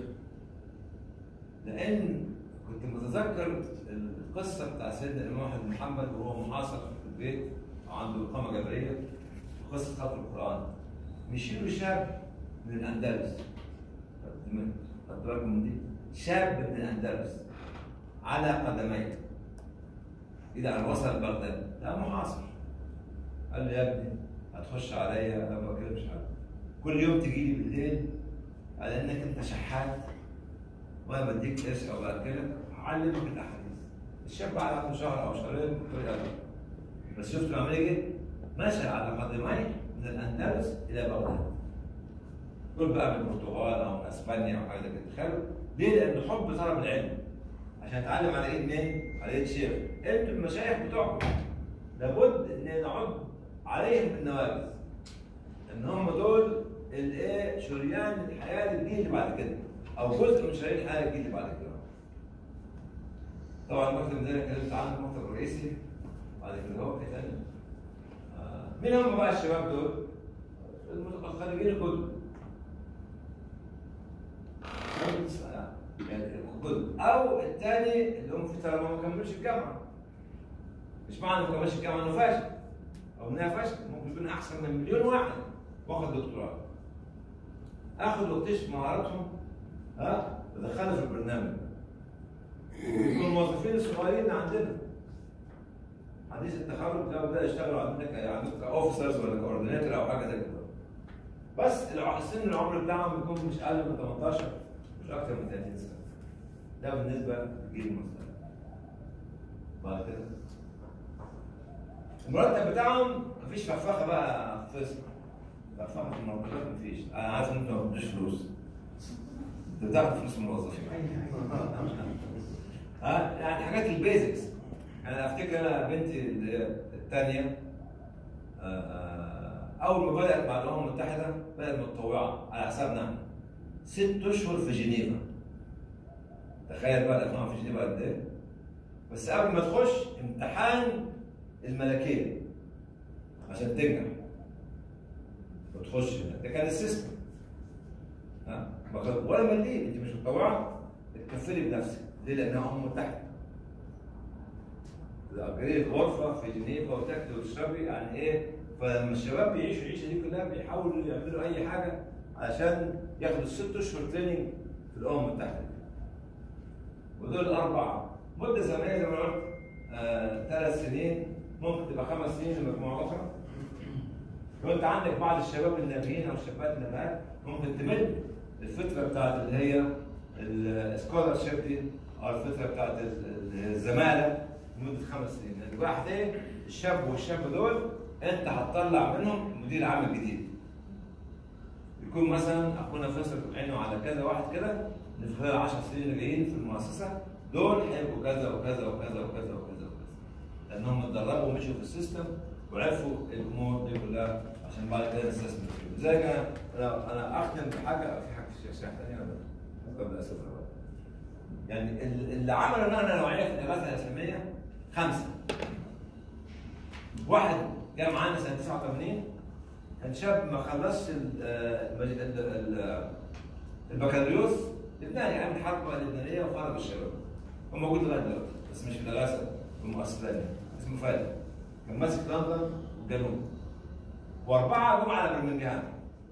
لان كنت متذكر القصه بتاع سيدنا الامام احمد بن محمد وهو محاصر في البيت وعنده اقامه جبريه وقصه خط القران مشي له شاب من الاندلس خدت بالكم من دي شاب من الاندلس على قدميه الى ان وصل بغداد لا محاصر قال لي يا ابني هتخش عليا انا ما بكلمش حد كل يوم تجي لي بالليل على انك انت شحات وانا بديك قرش او باكلك هعلمك الاحاديث الشاب بعد عنده شهر او شهرين قلت له يلا بس شفت العمليه ايه؟ مشى على قدميه من الاندلس الى بغداد دول بقى من البرتغال او من اسبانيا او حاجه زي كده تخيلوا ليه؟ لان حب طلب العلم عشان اتعلم على ايد مين؟ على ايد شيخ انتوا المشايخ بتوعكم لابد ان نعد عليهم بالنواجذ ان هم دول الايه شريان الحياه للجيل اللي بعد كده او جزء من شريان الحياه للجيل اللي بعد كده طبعا المكتب ده أنا اتكلمت عنه المكتب الرئيسي بعد كده هو ايه تاني آه، مين هم بقى الشباب دول؟ الخريجين كله يعني كله او الثاني اللي هم في ترى ما كملش الجامعه مش معنى ما كملش الجامعه انه فاشل او انها فاشل ممكن يكون احسن من مليون واحد واخد دكتوراه اخد واكتشف مهاراتهم ها ودخلها في البرنامج يكون الموظفين الصغيرين عندنا حديث التخرج لو بدا يشتغلوا عندك يعني اوفيسرز ولا كوردينيتور او حاجه زي كده بس الع- سن العمر بتاعهم بيكون مش اقل من 18 مش اكثر من 30 سنه ده بالنسبه لجيل المستقبل بعد كده المرتب بتاعهم مفيش فخفخه بقى في قسم فخفخه في المرتبات مفيش انا عارف ان انتوا ما بتدوش فلوس انتوا بتاخدوا فلوس من الموظفين ها يعني حاجات البيزكس انا افتكر انا بنتي الثانيه اول ما بدات مع الامم المتحده بدات متطوعه على حسابنا احنا. ست اشهر في جنيفا تخيل بقى الاقامه في جنيفا قد ايه بس قبل ما تخش امتحان الملكيه عشان تنجح وتخش هنا. ده كان السيستم ها ما كان- ولا مليم انت مش متطوعه تكفلي بنفسك ليه؟ لانها امم متحده تأجري غرفة في جنيفا وتاكلي وتشربي يعني ايه؟ فلما الشباب بيعيشوا العيشة دي كلها بيحاولوا يعملوا أي حاجة عشان ياخدوا الست أشهر تريننج في الأمم المتحدة. ودول أربعة مدة زمنية زي ما قلت آه، ثلاث سنين ممكن تبقى خمس سنين لمجموعة أخرى. لو أنت عندك بعض الشباب النابهين أو الشابات النابهات ممكن تمد الفترة بتاعت اللي هي السكولرشيب دي أو الفترة بتاعت ال- ال- الزمالة لمده خمس سنين لان الواحد ايه الشاب والشاب دول انت هتطلع منهم مدير عام جديد يكون مثلا اخونا فيصل عينه على كذا واحد كده ان في خلال 10 سنين اللي جايين في المؤسسه دول هيبقوا كذا وكذا وكذا وكذا وكذا وكذا لانهم اتدربوا ومشوا في السيستم وعرفوا الامور دي كلها عشان بعد كده نستثمر فيهم لذلك انا انا انا اختم بحاجه في حاجه الشيخ شيخ ثانيه ولا قبل اسف يعني ال- اللي عملوا نقله نوعيه في الدراسه الاسلاميه خمسه واحد جاء معانا سنه 89 كان شاب ما خلصش ال- آه، المج- ال- ال- البكالوريوس لبناني عامل الحرب اللبنانيه وخرج الشباب هو موجود لغايه دلوقتي بس مش في الدراسه في المؤسسه ثانيه اسمه فادي كان ماسك لندن والجنوب واربعه جم على برمنجهام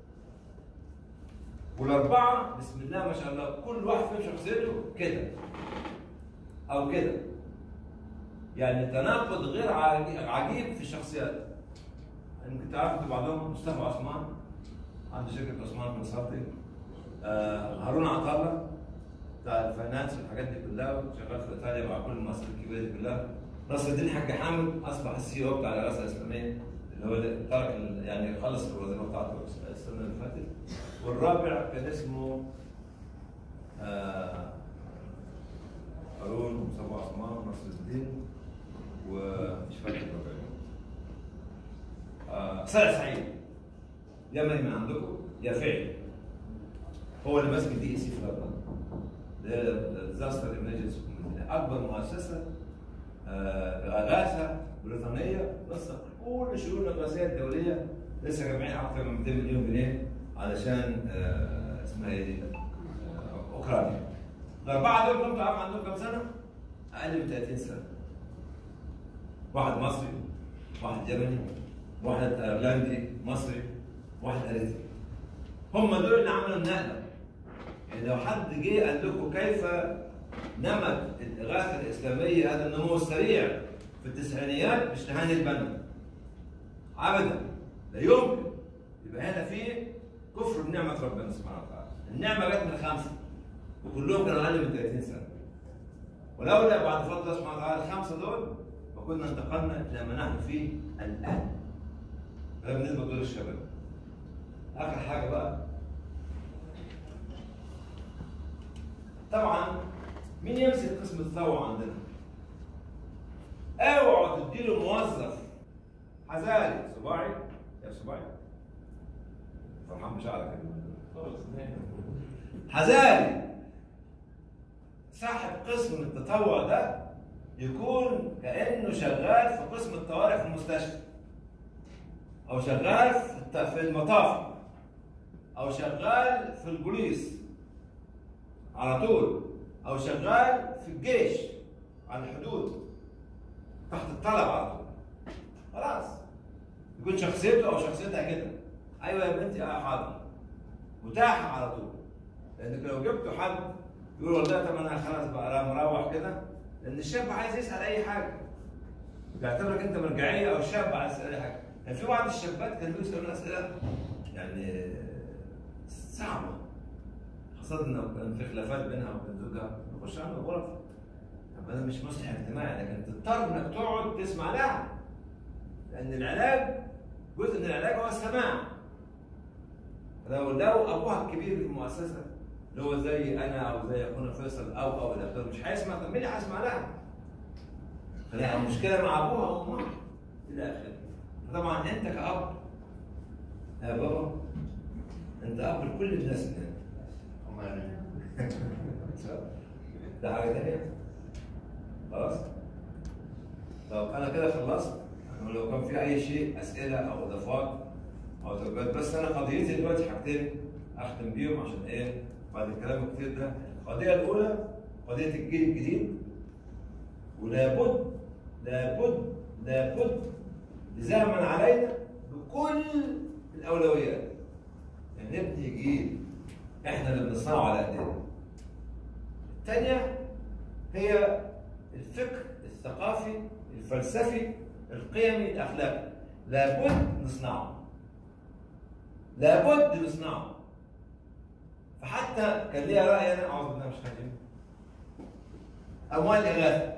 والاربعه بسم الله ما شاء الله كل واحد فيهم شخصيته كده او كده يعني تناقض غير عاجي- عجيب في الشخصيات يمكن تعرفوا بعضهم مصطفى عثمان عنده شركه عثمان كونسلتنج آه هارون عطله بتاع الفاينانس والحاجات دي كلها شغال في ايطاليا مع كل المؤسسات الكبيره دي كلها نصر الدين حاج حامد اصبح السي او بتاع الرئاسه الاسلاميه اللي هو اللي ترك ال- يعني خلص الوظيفه بتاعته السنه اللي فاتت والرابع كان اسمه آه هارون ومصطفى عثمان ونصر الدين ومش فاكر الرابع آه صالح سعيد يمني من عندكم يا فعل هو اللي ماسك الدي سي في لبنان ديزاستر ايمرجنسي اكبر مؤسسه آه، اغاثه بريطانيه نسق كل الشؤون الاغاثيه الدوليه لسه جامعين اكثر من 200 مليون جنيه علشان آه، اسمها ايه دي؟ آه، اوكرانيا. الاربعه دول كنتوا عارف عندهم كم سنه؟ اقل من 30 سنه. واحد مصري، واحد يمني، واحد ايرلندي مصري، واحد اريتري. هم دول اللي عملوا النقله. يعني لو حد جه قال لكم كيف نمت الاغاثه الاسلاميه هذا النمو السريع في التسعينيات مش تهاني البنا. ابدا لا يمكن يبقى هنا في كفر بنعمه ربنا سبحانه وتعالى. النعمه جت من خمسه وكلهم كانوا اقل من 30 سنه. ولولا بعد فضل الله سبحانه وتعالى الخمسه دول وكنا انتقلنا الى ما نحن فيه الان ده بالنسبه لدور الشباب اخر حاجه بقى طبعا مين يمسك قسم الثروه عندنا؟ اوعوا تديله موظف حزاري صباعي يا صباعي فرحان بشعرك خلص نهي. حزاري صاحب قسم التطوع ده يكون كانه شغال في قسم الطوارئ في المستشفى او شغال في الت- في المطاف او شغال في البوليس على طول او شغال في الجيش على الحدود تحت الطلب على طول خلاص يكون شخصيته او شخصيتها كده ايوه يا بنتي اه حاضر متاحه على طول لانك لو جبتوا حد يقول والله طب انا خلاص بقى أنا مروح كده لان الشاب عايز يسال اي حاجه بيعتبرك انت مرجعيه او الشاب عايز يسال اي حاجه كان في بعض الشابات كانوا بيسالوا اسئله يعني صعبه خاصه لو كان في خلافات بينها وبين زوجها نخش عنها غرف طب انا مش مصلح اجتماعي لكن تضطر انك تقعد تسمع لها لان العلاج جزء من العلاج هو السماع لو لو ابوها الكبير في المؤسسه اللي هو زي انا او زي اخونا فيصل او او الى اخره مش هيسمع طب مين اللي هيسمع لها؟ فلها مشكله مع ابوها وامها الى اخره فطبعا انت كاب يا بابا انت اب لكل الناس هناك ده حاجه تانيه خلاص طب انا كده خلصت ولو كان في اي شيء اسئله او اضافات او تربيات بس انا قضيتي دلوقتي حاجتين اختم بيهم عشان ايه بعد الكلام الكتير ده القضيه الاولى قضيه الجيل الجديد ولابد لابد لابد لزاما علينا بكل الاولويات ان نبني جيل احنا اللي بنصنعه على ايدينا الثانيه هي الفكر الثقافي الفلسفي القيمي الاخلاقي لابد نصنعه لابد نصنعه فحتى كان ليا راي انا اعوذ بالله مش حاجه اموال الاغاثه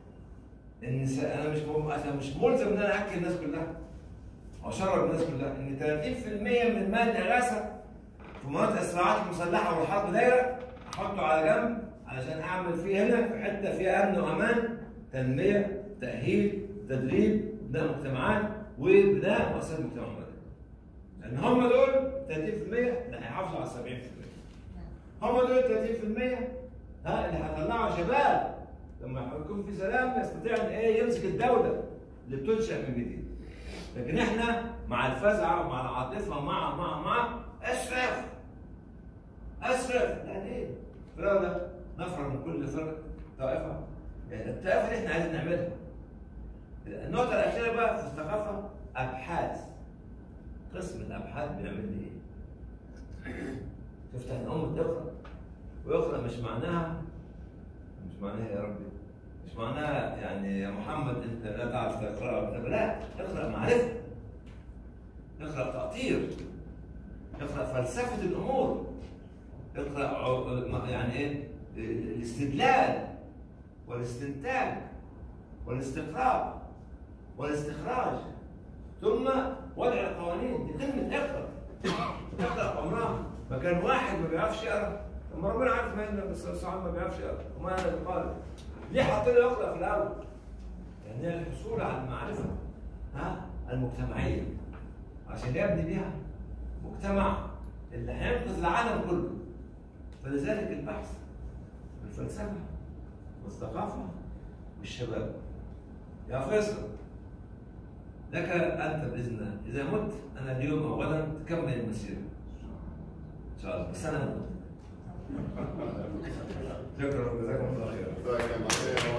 ان س- انا مش م- انا مش ملزم ان انا اكل الناس كلها او اشرب الناس كلها ان 30% من مال الاغاثه في مناطق الصراعات المسلحه والحرب دايره احطه على جنب علشان اعمل فيه هنا في حته فيها امن وامان تنميه تاهيل تدريب بناء مجتمعات وبناء مؤسسات مجتمع مدني لان هم دول 30% اللي هيحافظوا على 70% هم دول 30% ها اللي هيطلعوا شباب لما يكون في سلام يستطيع ان ايه يمسك الدوله اللي بتنشا من جديد لكن احنا مع الفزعه ومع العاطفه مع مع مع اسرف اسرف يعني ايه؟ فلولا نفر من كل فرق طائفه يعني الطائفه اللي احنا عايزين نعملها النقطه الاخيره بقى في الثقافه ابحاث قسم الابحاث بيعمل لي ايه؟ شفت احنا امه تقرا ويقرا مش معناها مش معناها يا ربي مش معناها يعني يا محمد انت لا تعرف تقرا ولا كتاب. لا اقرا معرفه اقرا تأطير اقرا فلسفه الامور اقرا عو- يعني ايه الاستدلال والاستنتاج والاستقراء والاستخراج ثم وضع القوانين دي كلمه اقرا اقرا عمرها ما كان واحد ما بيعرفش يقرا طب ما ربنا عارف ما ان الصعب ما بيعرفش يقرا وما انا اللي قال ليه حاط لي اقرا في الاول؟ لان هي الحصول على المعرفه ها المجتمعيه عشان يبني بيها مجتمع اللي هينقذ العالم كله فلذلك البحث والفلسفه والثقافه والشباب يا فيصل لك انت باذن الله اذا مت انا اليوم او غدا تكمل المسيره ان شاء الله بس انا مت شكرا جزاكم الله خيرا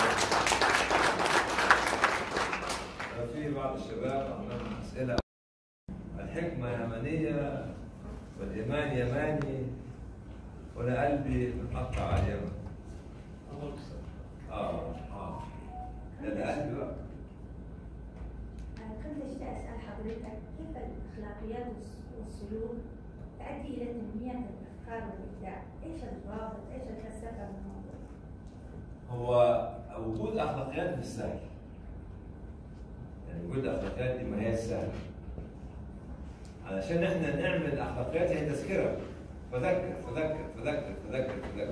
في بعض الشباب عندهم اسئله الحكمه يمنيه والايمان يماني وانا قلبي متقطع على اليمن اه اه ده ده قلبي بقى أنا كنت أشتاق أسأل حضرتك كيف الأخلاقيات والس- والسلوك تؤدي إلى تنمية الأفكار والإبداع؟ إيش الضوابط؟ إيش الفلسفة من الموضوع؟ هو وجود اخلاقيات مش سهل يعني وجود الاخلاقيات دي ما هي سهله علشان احنا نعمل الاخلاقيات هي تذكره فذكر فذكر فذكر فذكر فذكر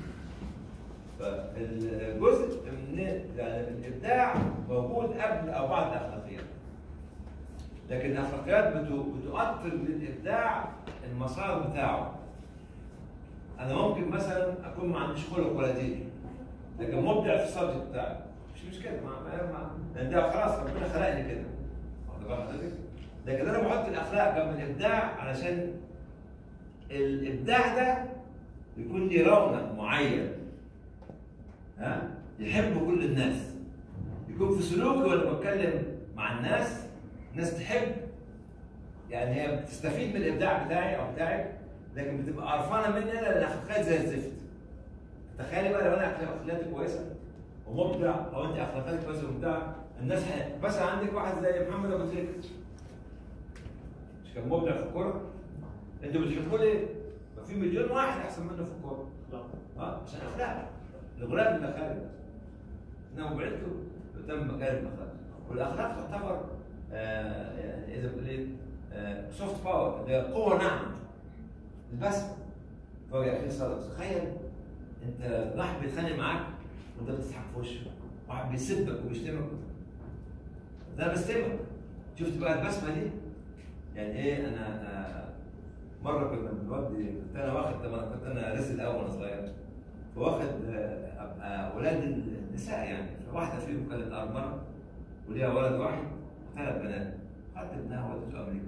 فالجزء من يعني الابداع موجود قبل او بعد الاخلاقيات لكن الاخلاقيات بتو- بتؤثر للابداع المسار بتاعه انا ممكن مثلا اكون ما عنديش خلق ولا دين لكن مبدع في السبجكت بتاعي مش مشكله ما ما ما لان ده خلاص ربنا خلقني كده واخد بال حضرتك لكن انا بحط الاخلاق جنب الابداع علشان الابداع ده يكون لي رونق معين ها يحب كل الناس يكون في سلوكي وانا بتكلم مع الناس الناس تحب يعني هي بتستفيد من الابداع بتاعي او بتاعك لكن بتبقى قرفانه مني انا لان اخلاقيات زي الزفت تخيلي بقى لو انا اخلاقياتي كويسه ومبدع او انت اخلاقياتك كويسه ومبدع الناس ح- بس عندك واحد زي محمد ابو تريكه مش كان مبدع في الكوره انتوا بتحبوه ليه؟ ما في مليون واحد احسن منه في الكوره اه عشان اخلاق الغلام المخارج انه بعته تم مكارم الاخلاق والاخلاق تعتبر آه يعني اذا بتقول ايه سوفت باور اللي هي قوه ناعمه البسمه فهو يا اخي صدق تخيل انت واحد بيتخانق معاك وانت بتضحك في وشه واحد بيسبك وبيشتمك ده أنا بستمك شفت بقى البسمه دي يعني ايه انا آه، مره كنا بنودي كنت انا واخد طبعا كنت انا رزق اول وانا صغير فواخد آه، أب- آه، اولاد النساء يعني فواحده فيهم كانت ارمله وليها ولد واحد وثلاث بنات خدت ابنها ودته امريكا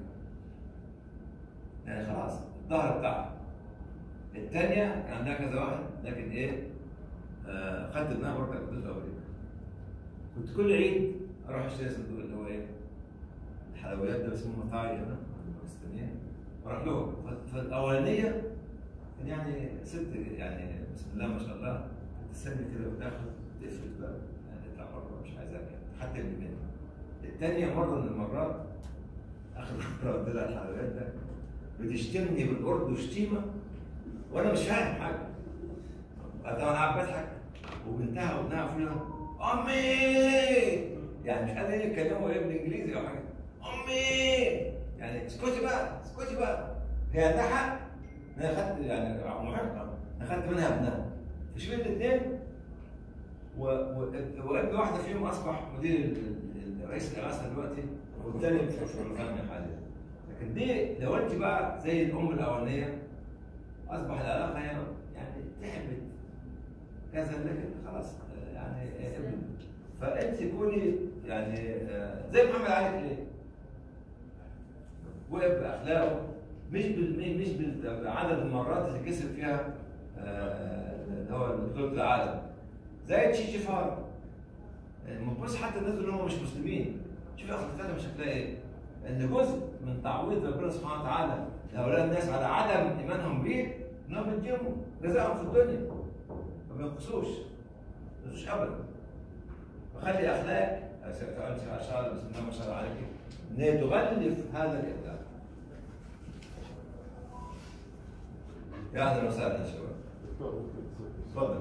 يعني خلاص الظهر بتاعها الثانيه كان عندها كذا واحد لكن ايه آه خدت ابنها برضه ودته امريكا كنت كل عيد اروح اشتري صندوق اللي هو ايه الحلويات ده اسمه مطاعي هنا باكستانيه اروح لهم ف- فالاولانيه كان يعني ست يعني بسم الله ما شاء الله تستني كده وتاخد تقفل الباب يعني تطلع بره مش عايزاك يعني حتى اللي منها الثانيه مره من المرات اخر مره قلت لها الحلويات ده بتشتمني بالارض شتيمه وانا مش فاهم حاجه طبعا قاعد بضحك وبنتها وابنها فيها امي يعني مش قادرين يتكلموا ايه بالانجليزي او حاجه امي يعني اسكتي بقى اسكتي بقى هي عندها حق انا خدت يعني محقه انا خدت منها ابنها فشوف الاثنين و... و... وابن واحده فيهم اصبح مدير ال- ال- رئيس الرئاسه دلوقتي والثاني في بريطانيا حاليا لكن دي لو انت بقى زي الام الاولانيه اصبح العلاقه هي يعني تعبت كذا لكن خلاص آه، يعني آه، ابن فانت كوني يعني آه، زي محمد علي كليه وقف باخلاقه مش بال مش بعدد المرات اللي كسب فيها آه، اللي هو بطوله العالم زي تشي جيفارا لما تبص حتى الناس اللي هم مش مسلمين شوف اخلاقياتهم شكلها ايه؟ ان جزء من تعويض ربنا سبحانه وتعالى لهؤلاء الناس على عدم ايمانهم بيه انهم بيديهم جزاءهم في الدنيا ما بينقصوش ما بينقصوش ابدا فخلي اخلاق سالت اشار بسم الله ما شاء الله عليك ان هي تغلف هذا الابداع يا اهلا وسهلا يا شباب دكتور ممكن تفضل.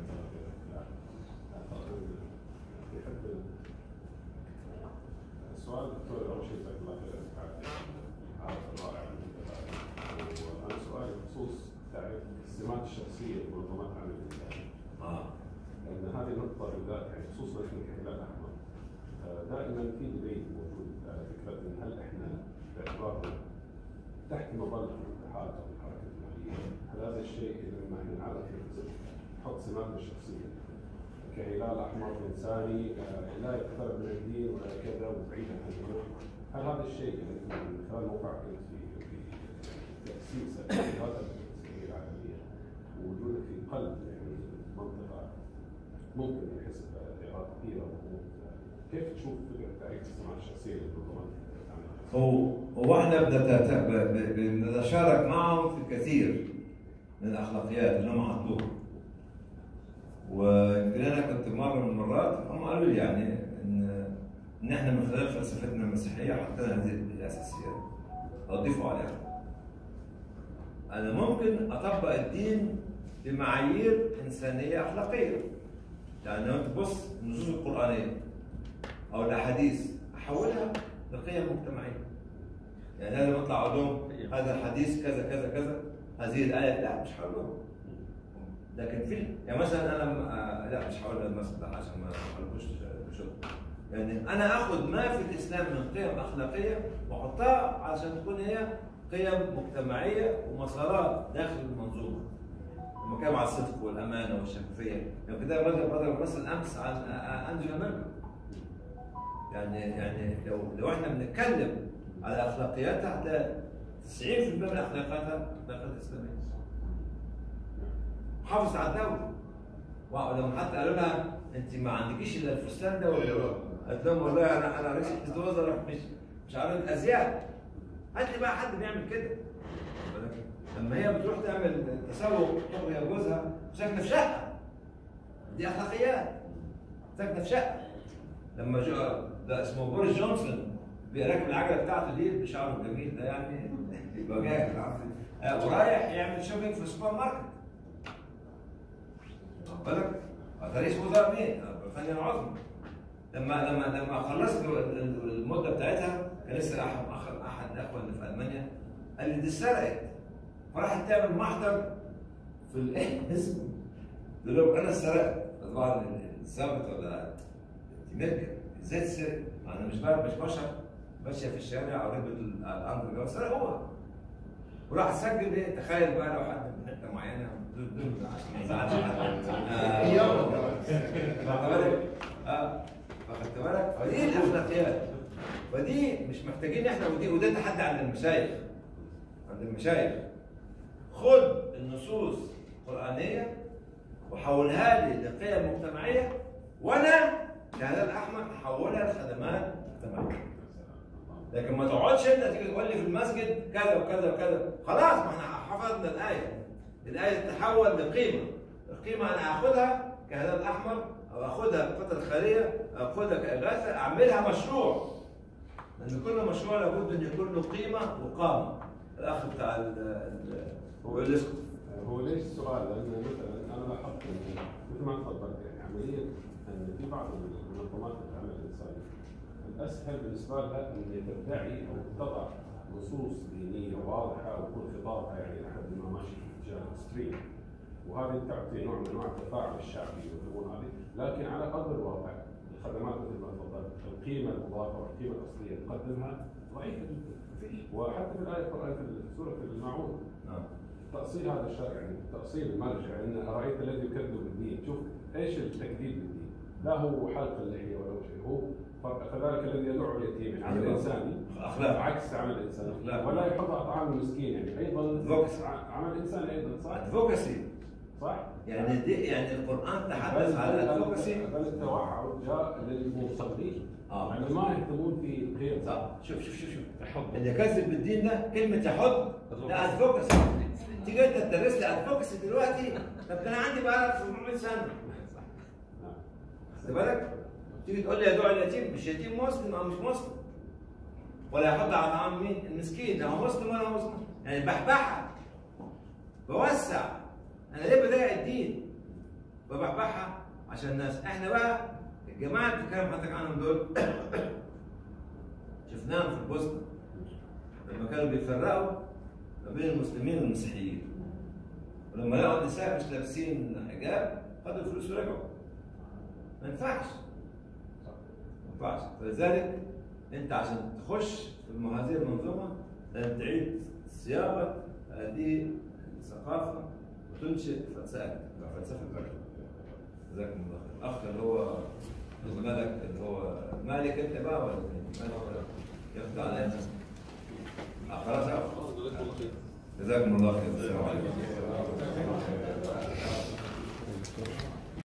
السؤال دكتور اول شيء جزاك الله خير عارف رائع وانا سؤالي بخصوص تعريف السمات الشخصيه للمنظمات العمل الانساني اه لان هذه نقطه بالذات يعني خصوصا احنا كهلال احمر آه، دائما في دبيت موجود على فكره ان هل احنا باعتبارنا تحت مظله الاتحاد او الحركه الماليه هل هذا الشيء اذا ما احنا نعرف نحط سماتنا الشخصيه كهلال احمر انساني آه، لا يقترب من الدين ولا كذا وبعيد عن الدين هل هذا الشيء يعني من خلال موقعك انت في في تاسيس الاتحادات الاسلاميه العالميه ووجودك في قلب يعني منطقه ممكن يحس بإغراء كثيرة وضغوط كيف تشوف فكرة تعريف السماعة الشخصية للمنظمات العمل؟ هو هو احنا بنتت- ب- ب- بنتشارك معهم في كثير من الاخلاقيات اللي هم حطوها ويمكن انا كنت مره من المرات هم قالوا لي يعني ان ان احنا من خلال فلسفتنا المسيحيه حطينا هذه الاساسيات اضيفوا عليها انا ممكن اطبق الدين بمعايير انسانيه اخلاقيه يعني لو تبص النصوص القرانيه او الاحاديث احولها لقيم مجتمعيه يعني لازم اطلع اقول لهم هذا الحديث كذا كذا كذا هذه الايه لا مش هقول لهم لكن في يعني مثلا انا م- آه، لا مش هقول المثل ده عشان ما اقولكوش بشغل يعني انا اخذ ما في الاسلام من قيم اخلاقيه واحطها عشان تكون هي قيم مجتمعيه ومسارات داخل المنظومه لما كان على الصدق والامانه والشفافيه يعني كده بدر بدر مثل امس عن عن انجلا ميركل يعني يعني لو لو احنا بنتكلم على اخلاقياتها هتلاقي 90% من اخلاقياتها اخلاقيات اسلاميه حافظت على الدوله ولما حتى قالوا لها انت ما عندكيش الا الفستان ده ولا قالت لهم والله انا انا رئيس حزب الوزراء مش مش عارف ازياء هات لي بقى حد بيعمل كده لما هي بتروح تعمل تسوق تغري جوزها ساكنه في شقه دي اخلاقيات ساكنه في شقه لما جاء ده اسمه بوريس جونسون بيراكب العجله بتاعته دي بشعره الجميل ده يعني يبقى جاهز عارف آه، ورايح يعمل شوبينج في السوبر ماركت واخد بالك؟ آه، ده رئيس وزراء مين؟ آه، فني العظمى لما لما لما خلصت ال- ال- المده بتاعتها كان لسه احد احد احد الاخوه اللي في المانيا قال لي دي اتسرقت فراحت تعمل محضر في الايه اسمه قلت له انا سرقت طبعا الظابط ولا دي ملكك ازاي تسرق؟ انا مش بقى مش بشر ماشيه في الشارع او ركبت ال- الامر جوه سرق هو وراح سجل ايه تخيل بقى لو حد من حته معينه دول دول عشان ما يزعلش حد آه، واخد بالك؟ اه واخدت بالك؟ فدي الاخلاقيات فدي مش محتاجين احنا ودي وده تحدي عند المشايخ عند المشايخ خد النصوص القرآنية وحولها لي لقيم مجتمعية وأنا كهلال أحمد هحولها لخدمات مجتمعية لكن ما تقعدش أنت تيجي تقول لي في المسجد كذا وكذا وكذا خلاص ما احنا حفظنا الآية الآية تتحول لقيمة القيمة أنا آخدها كهلال أحمر أو آخدها كفترة خيرية أو آخدها كإغاثة أعملها مشروع لأن كل مشروع لابد أن يكون له قيمة وقامة الأخ بتاع ال ال- هو اللي اسكت هو ليش السؤال؟ لان مثلا انا لاحظت ان مثل ما تفضلت يعني عمليا ان في بعض المنظمات العمل الانساني الاسهل بالنسبه لها ان تدعي او تضع نصوص دينيه واضحه ويكون خطابها يعني لحد ما ماشي في اتجاه ستريم وهذه تعطي نوع من انواع التفاعل الشعبي والامور هذه لكن على ارض الواقع الخدمات مثل ما تفضلت القيمه المضافه والقيمه الاصليه تقدمها ضعيفه جدا وحتى في الايه القرآنية في سوره الماعون نعم تأصيل هذا الشرع يعني تأصيل المرجع ان أرأيت الذي يكذب بالدين شوف ايش التكذيب بالدين لا هو حلق اللحية ولا هو شيء هو ف- فذلك الذي يدعو اليتيم يعني عمل أيوة. إنساني أخلاق. عكس عمل إنساني أخلاق. ولا يحط طعام المسكين يعني أيضا فوكس. ع- عمل إنساني أيضا صح؟ ادفوكسي صح؟ يعني دي يعني القرآن تحدث على الادفوكسي بل التوعد جاء للمصلين آه. يعني ما يهتمون في القيم صح شوف شوف شوف شوف تحب اللي يكذب بالدين ده كلمة يحب ده ادفوكسي تيجي انت تدرس لي ادفوكسي دلوقتي طب ده انا عندي بقى 700 سنة نعم. خد بالك؟ تيجي تقول لي يدعو اليتيم مش يتيم مسلم او مش مسلم ولا يحط على طعام مين؟ المسكين لا هو مسلم ولا هو مسلم يعني بحبحها بوسع انا ليه بضيع الدين؟ ببحبحها عشان الناس احنا بقى الجماعه اللي بتتكلم حضرتك عنهم دول شفناهم في البوسنه لما كانوا بيفرقوا ما بين المسلمين والمسيحيين ولما لقوا النساء مش لابسين حجاب خدوا الفلوس ورجعوا ما ينفعش ما ينفعش فلذلك انت عشان تخش في الم- هذه المنظومه لازم تعيد صياغه هذه الثقافه وتنشئ فلسفه فلسفه الرجل جزاكم الله خير الاخ اللي هو الملك اللي هو مالك انت بقى ولا مين؟ مالك ياخد علينا آه، خلاص أهو. جزاكم الله خير السلام عليكم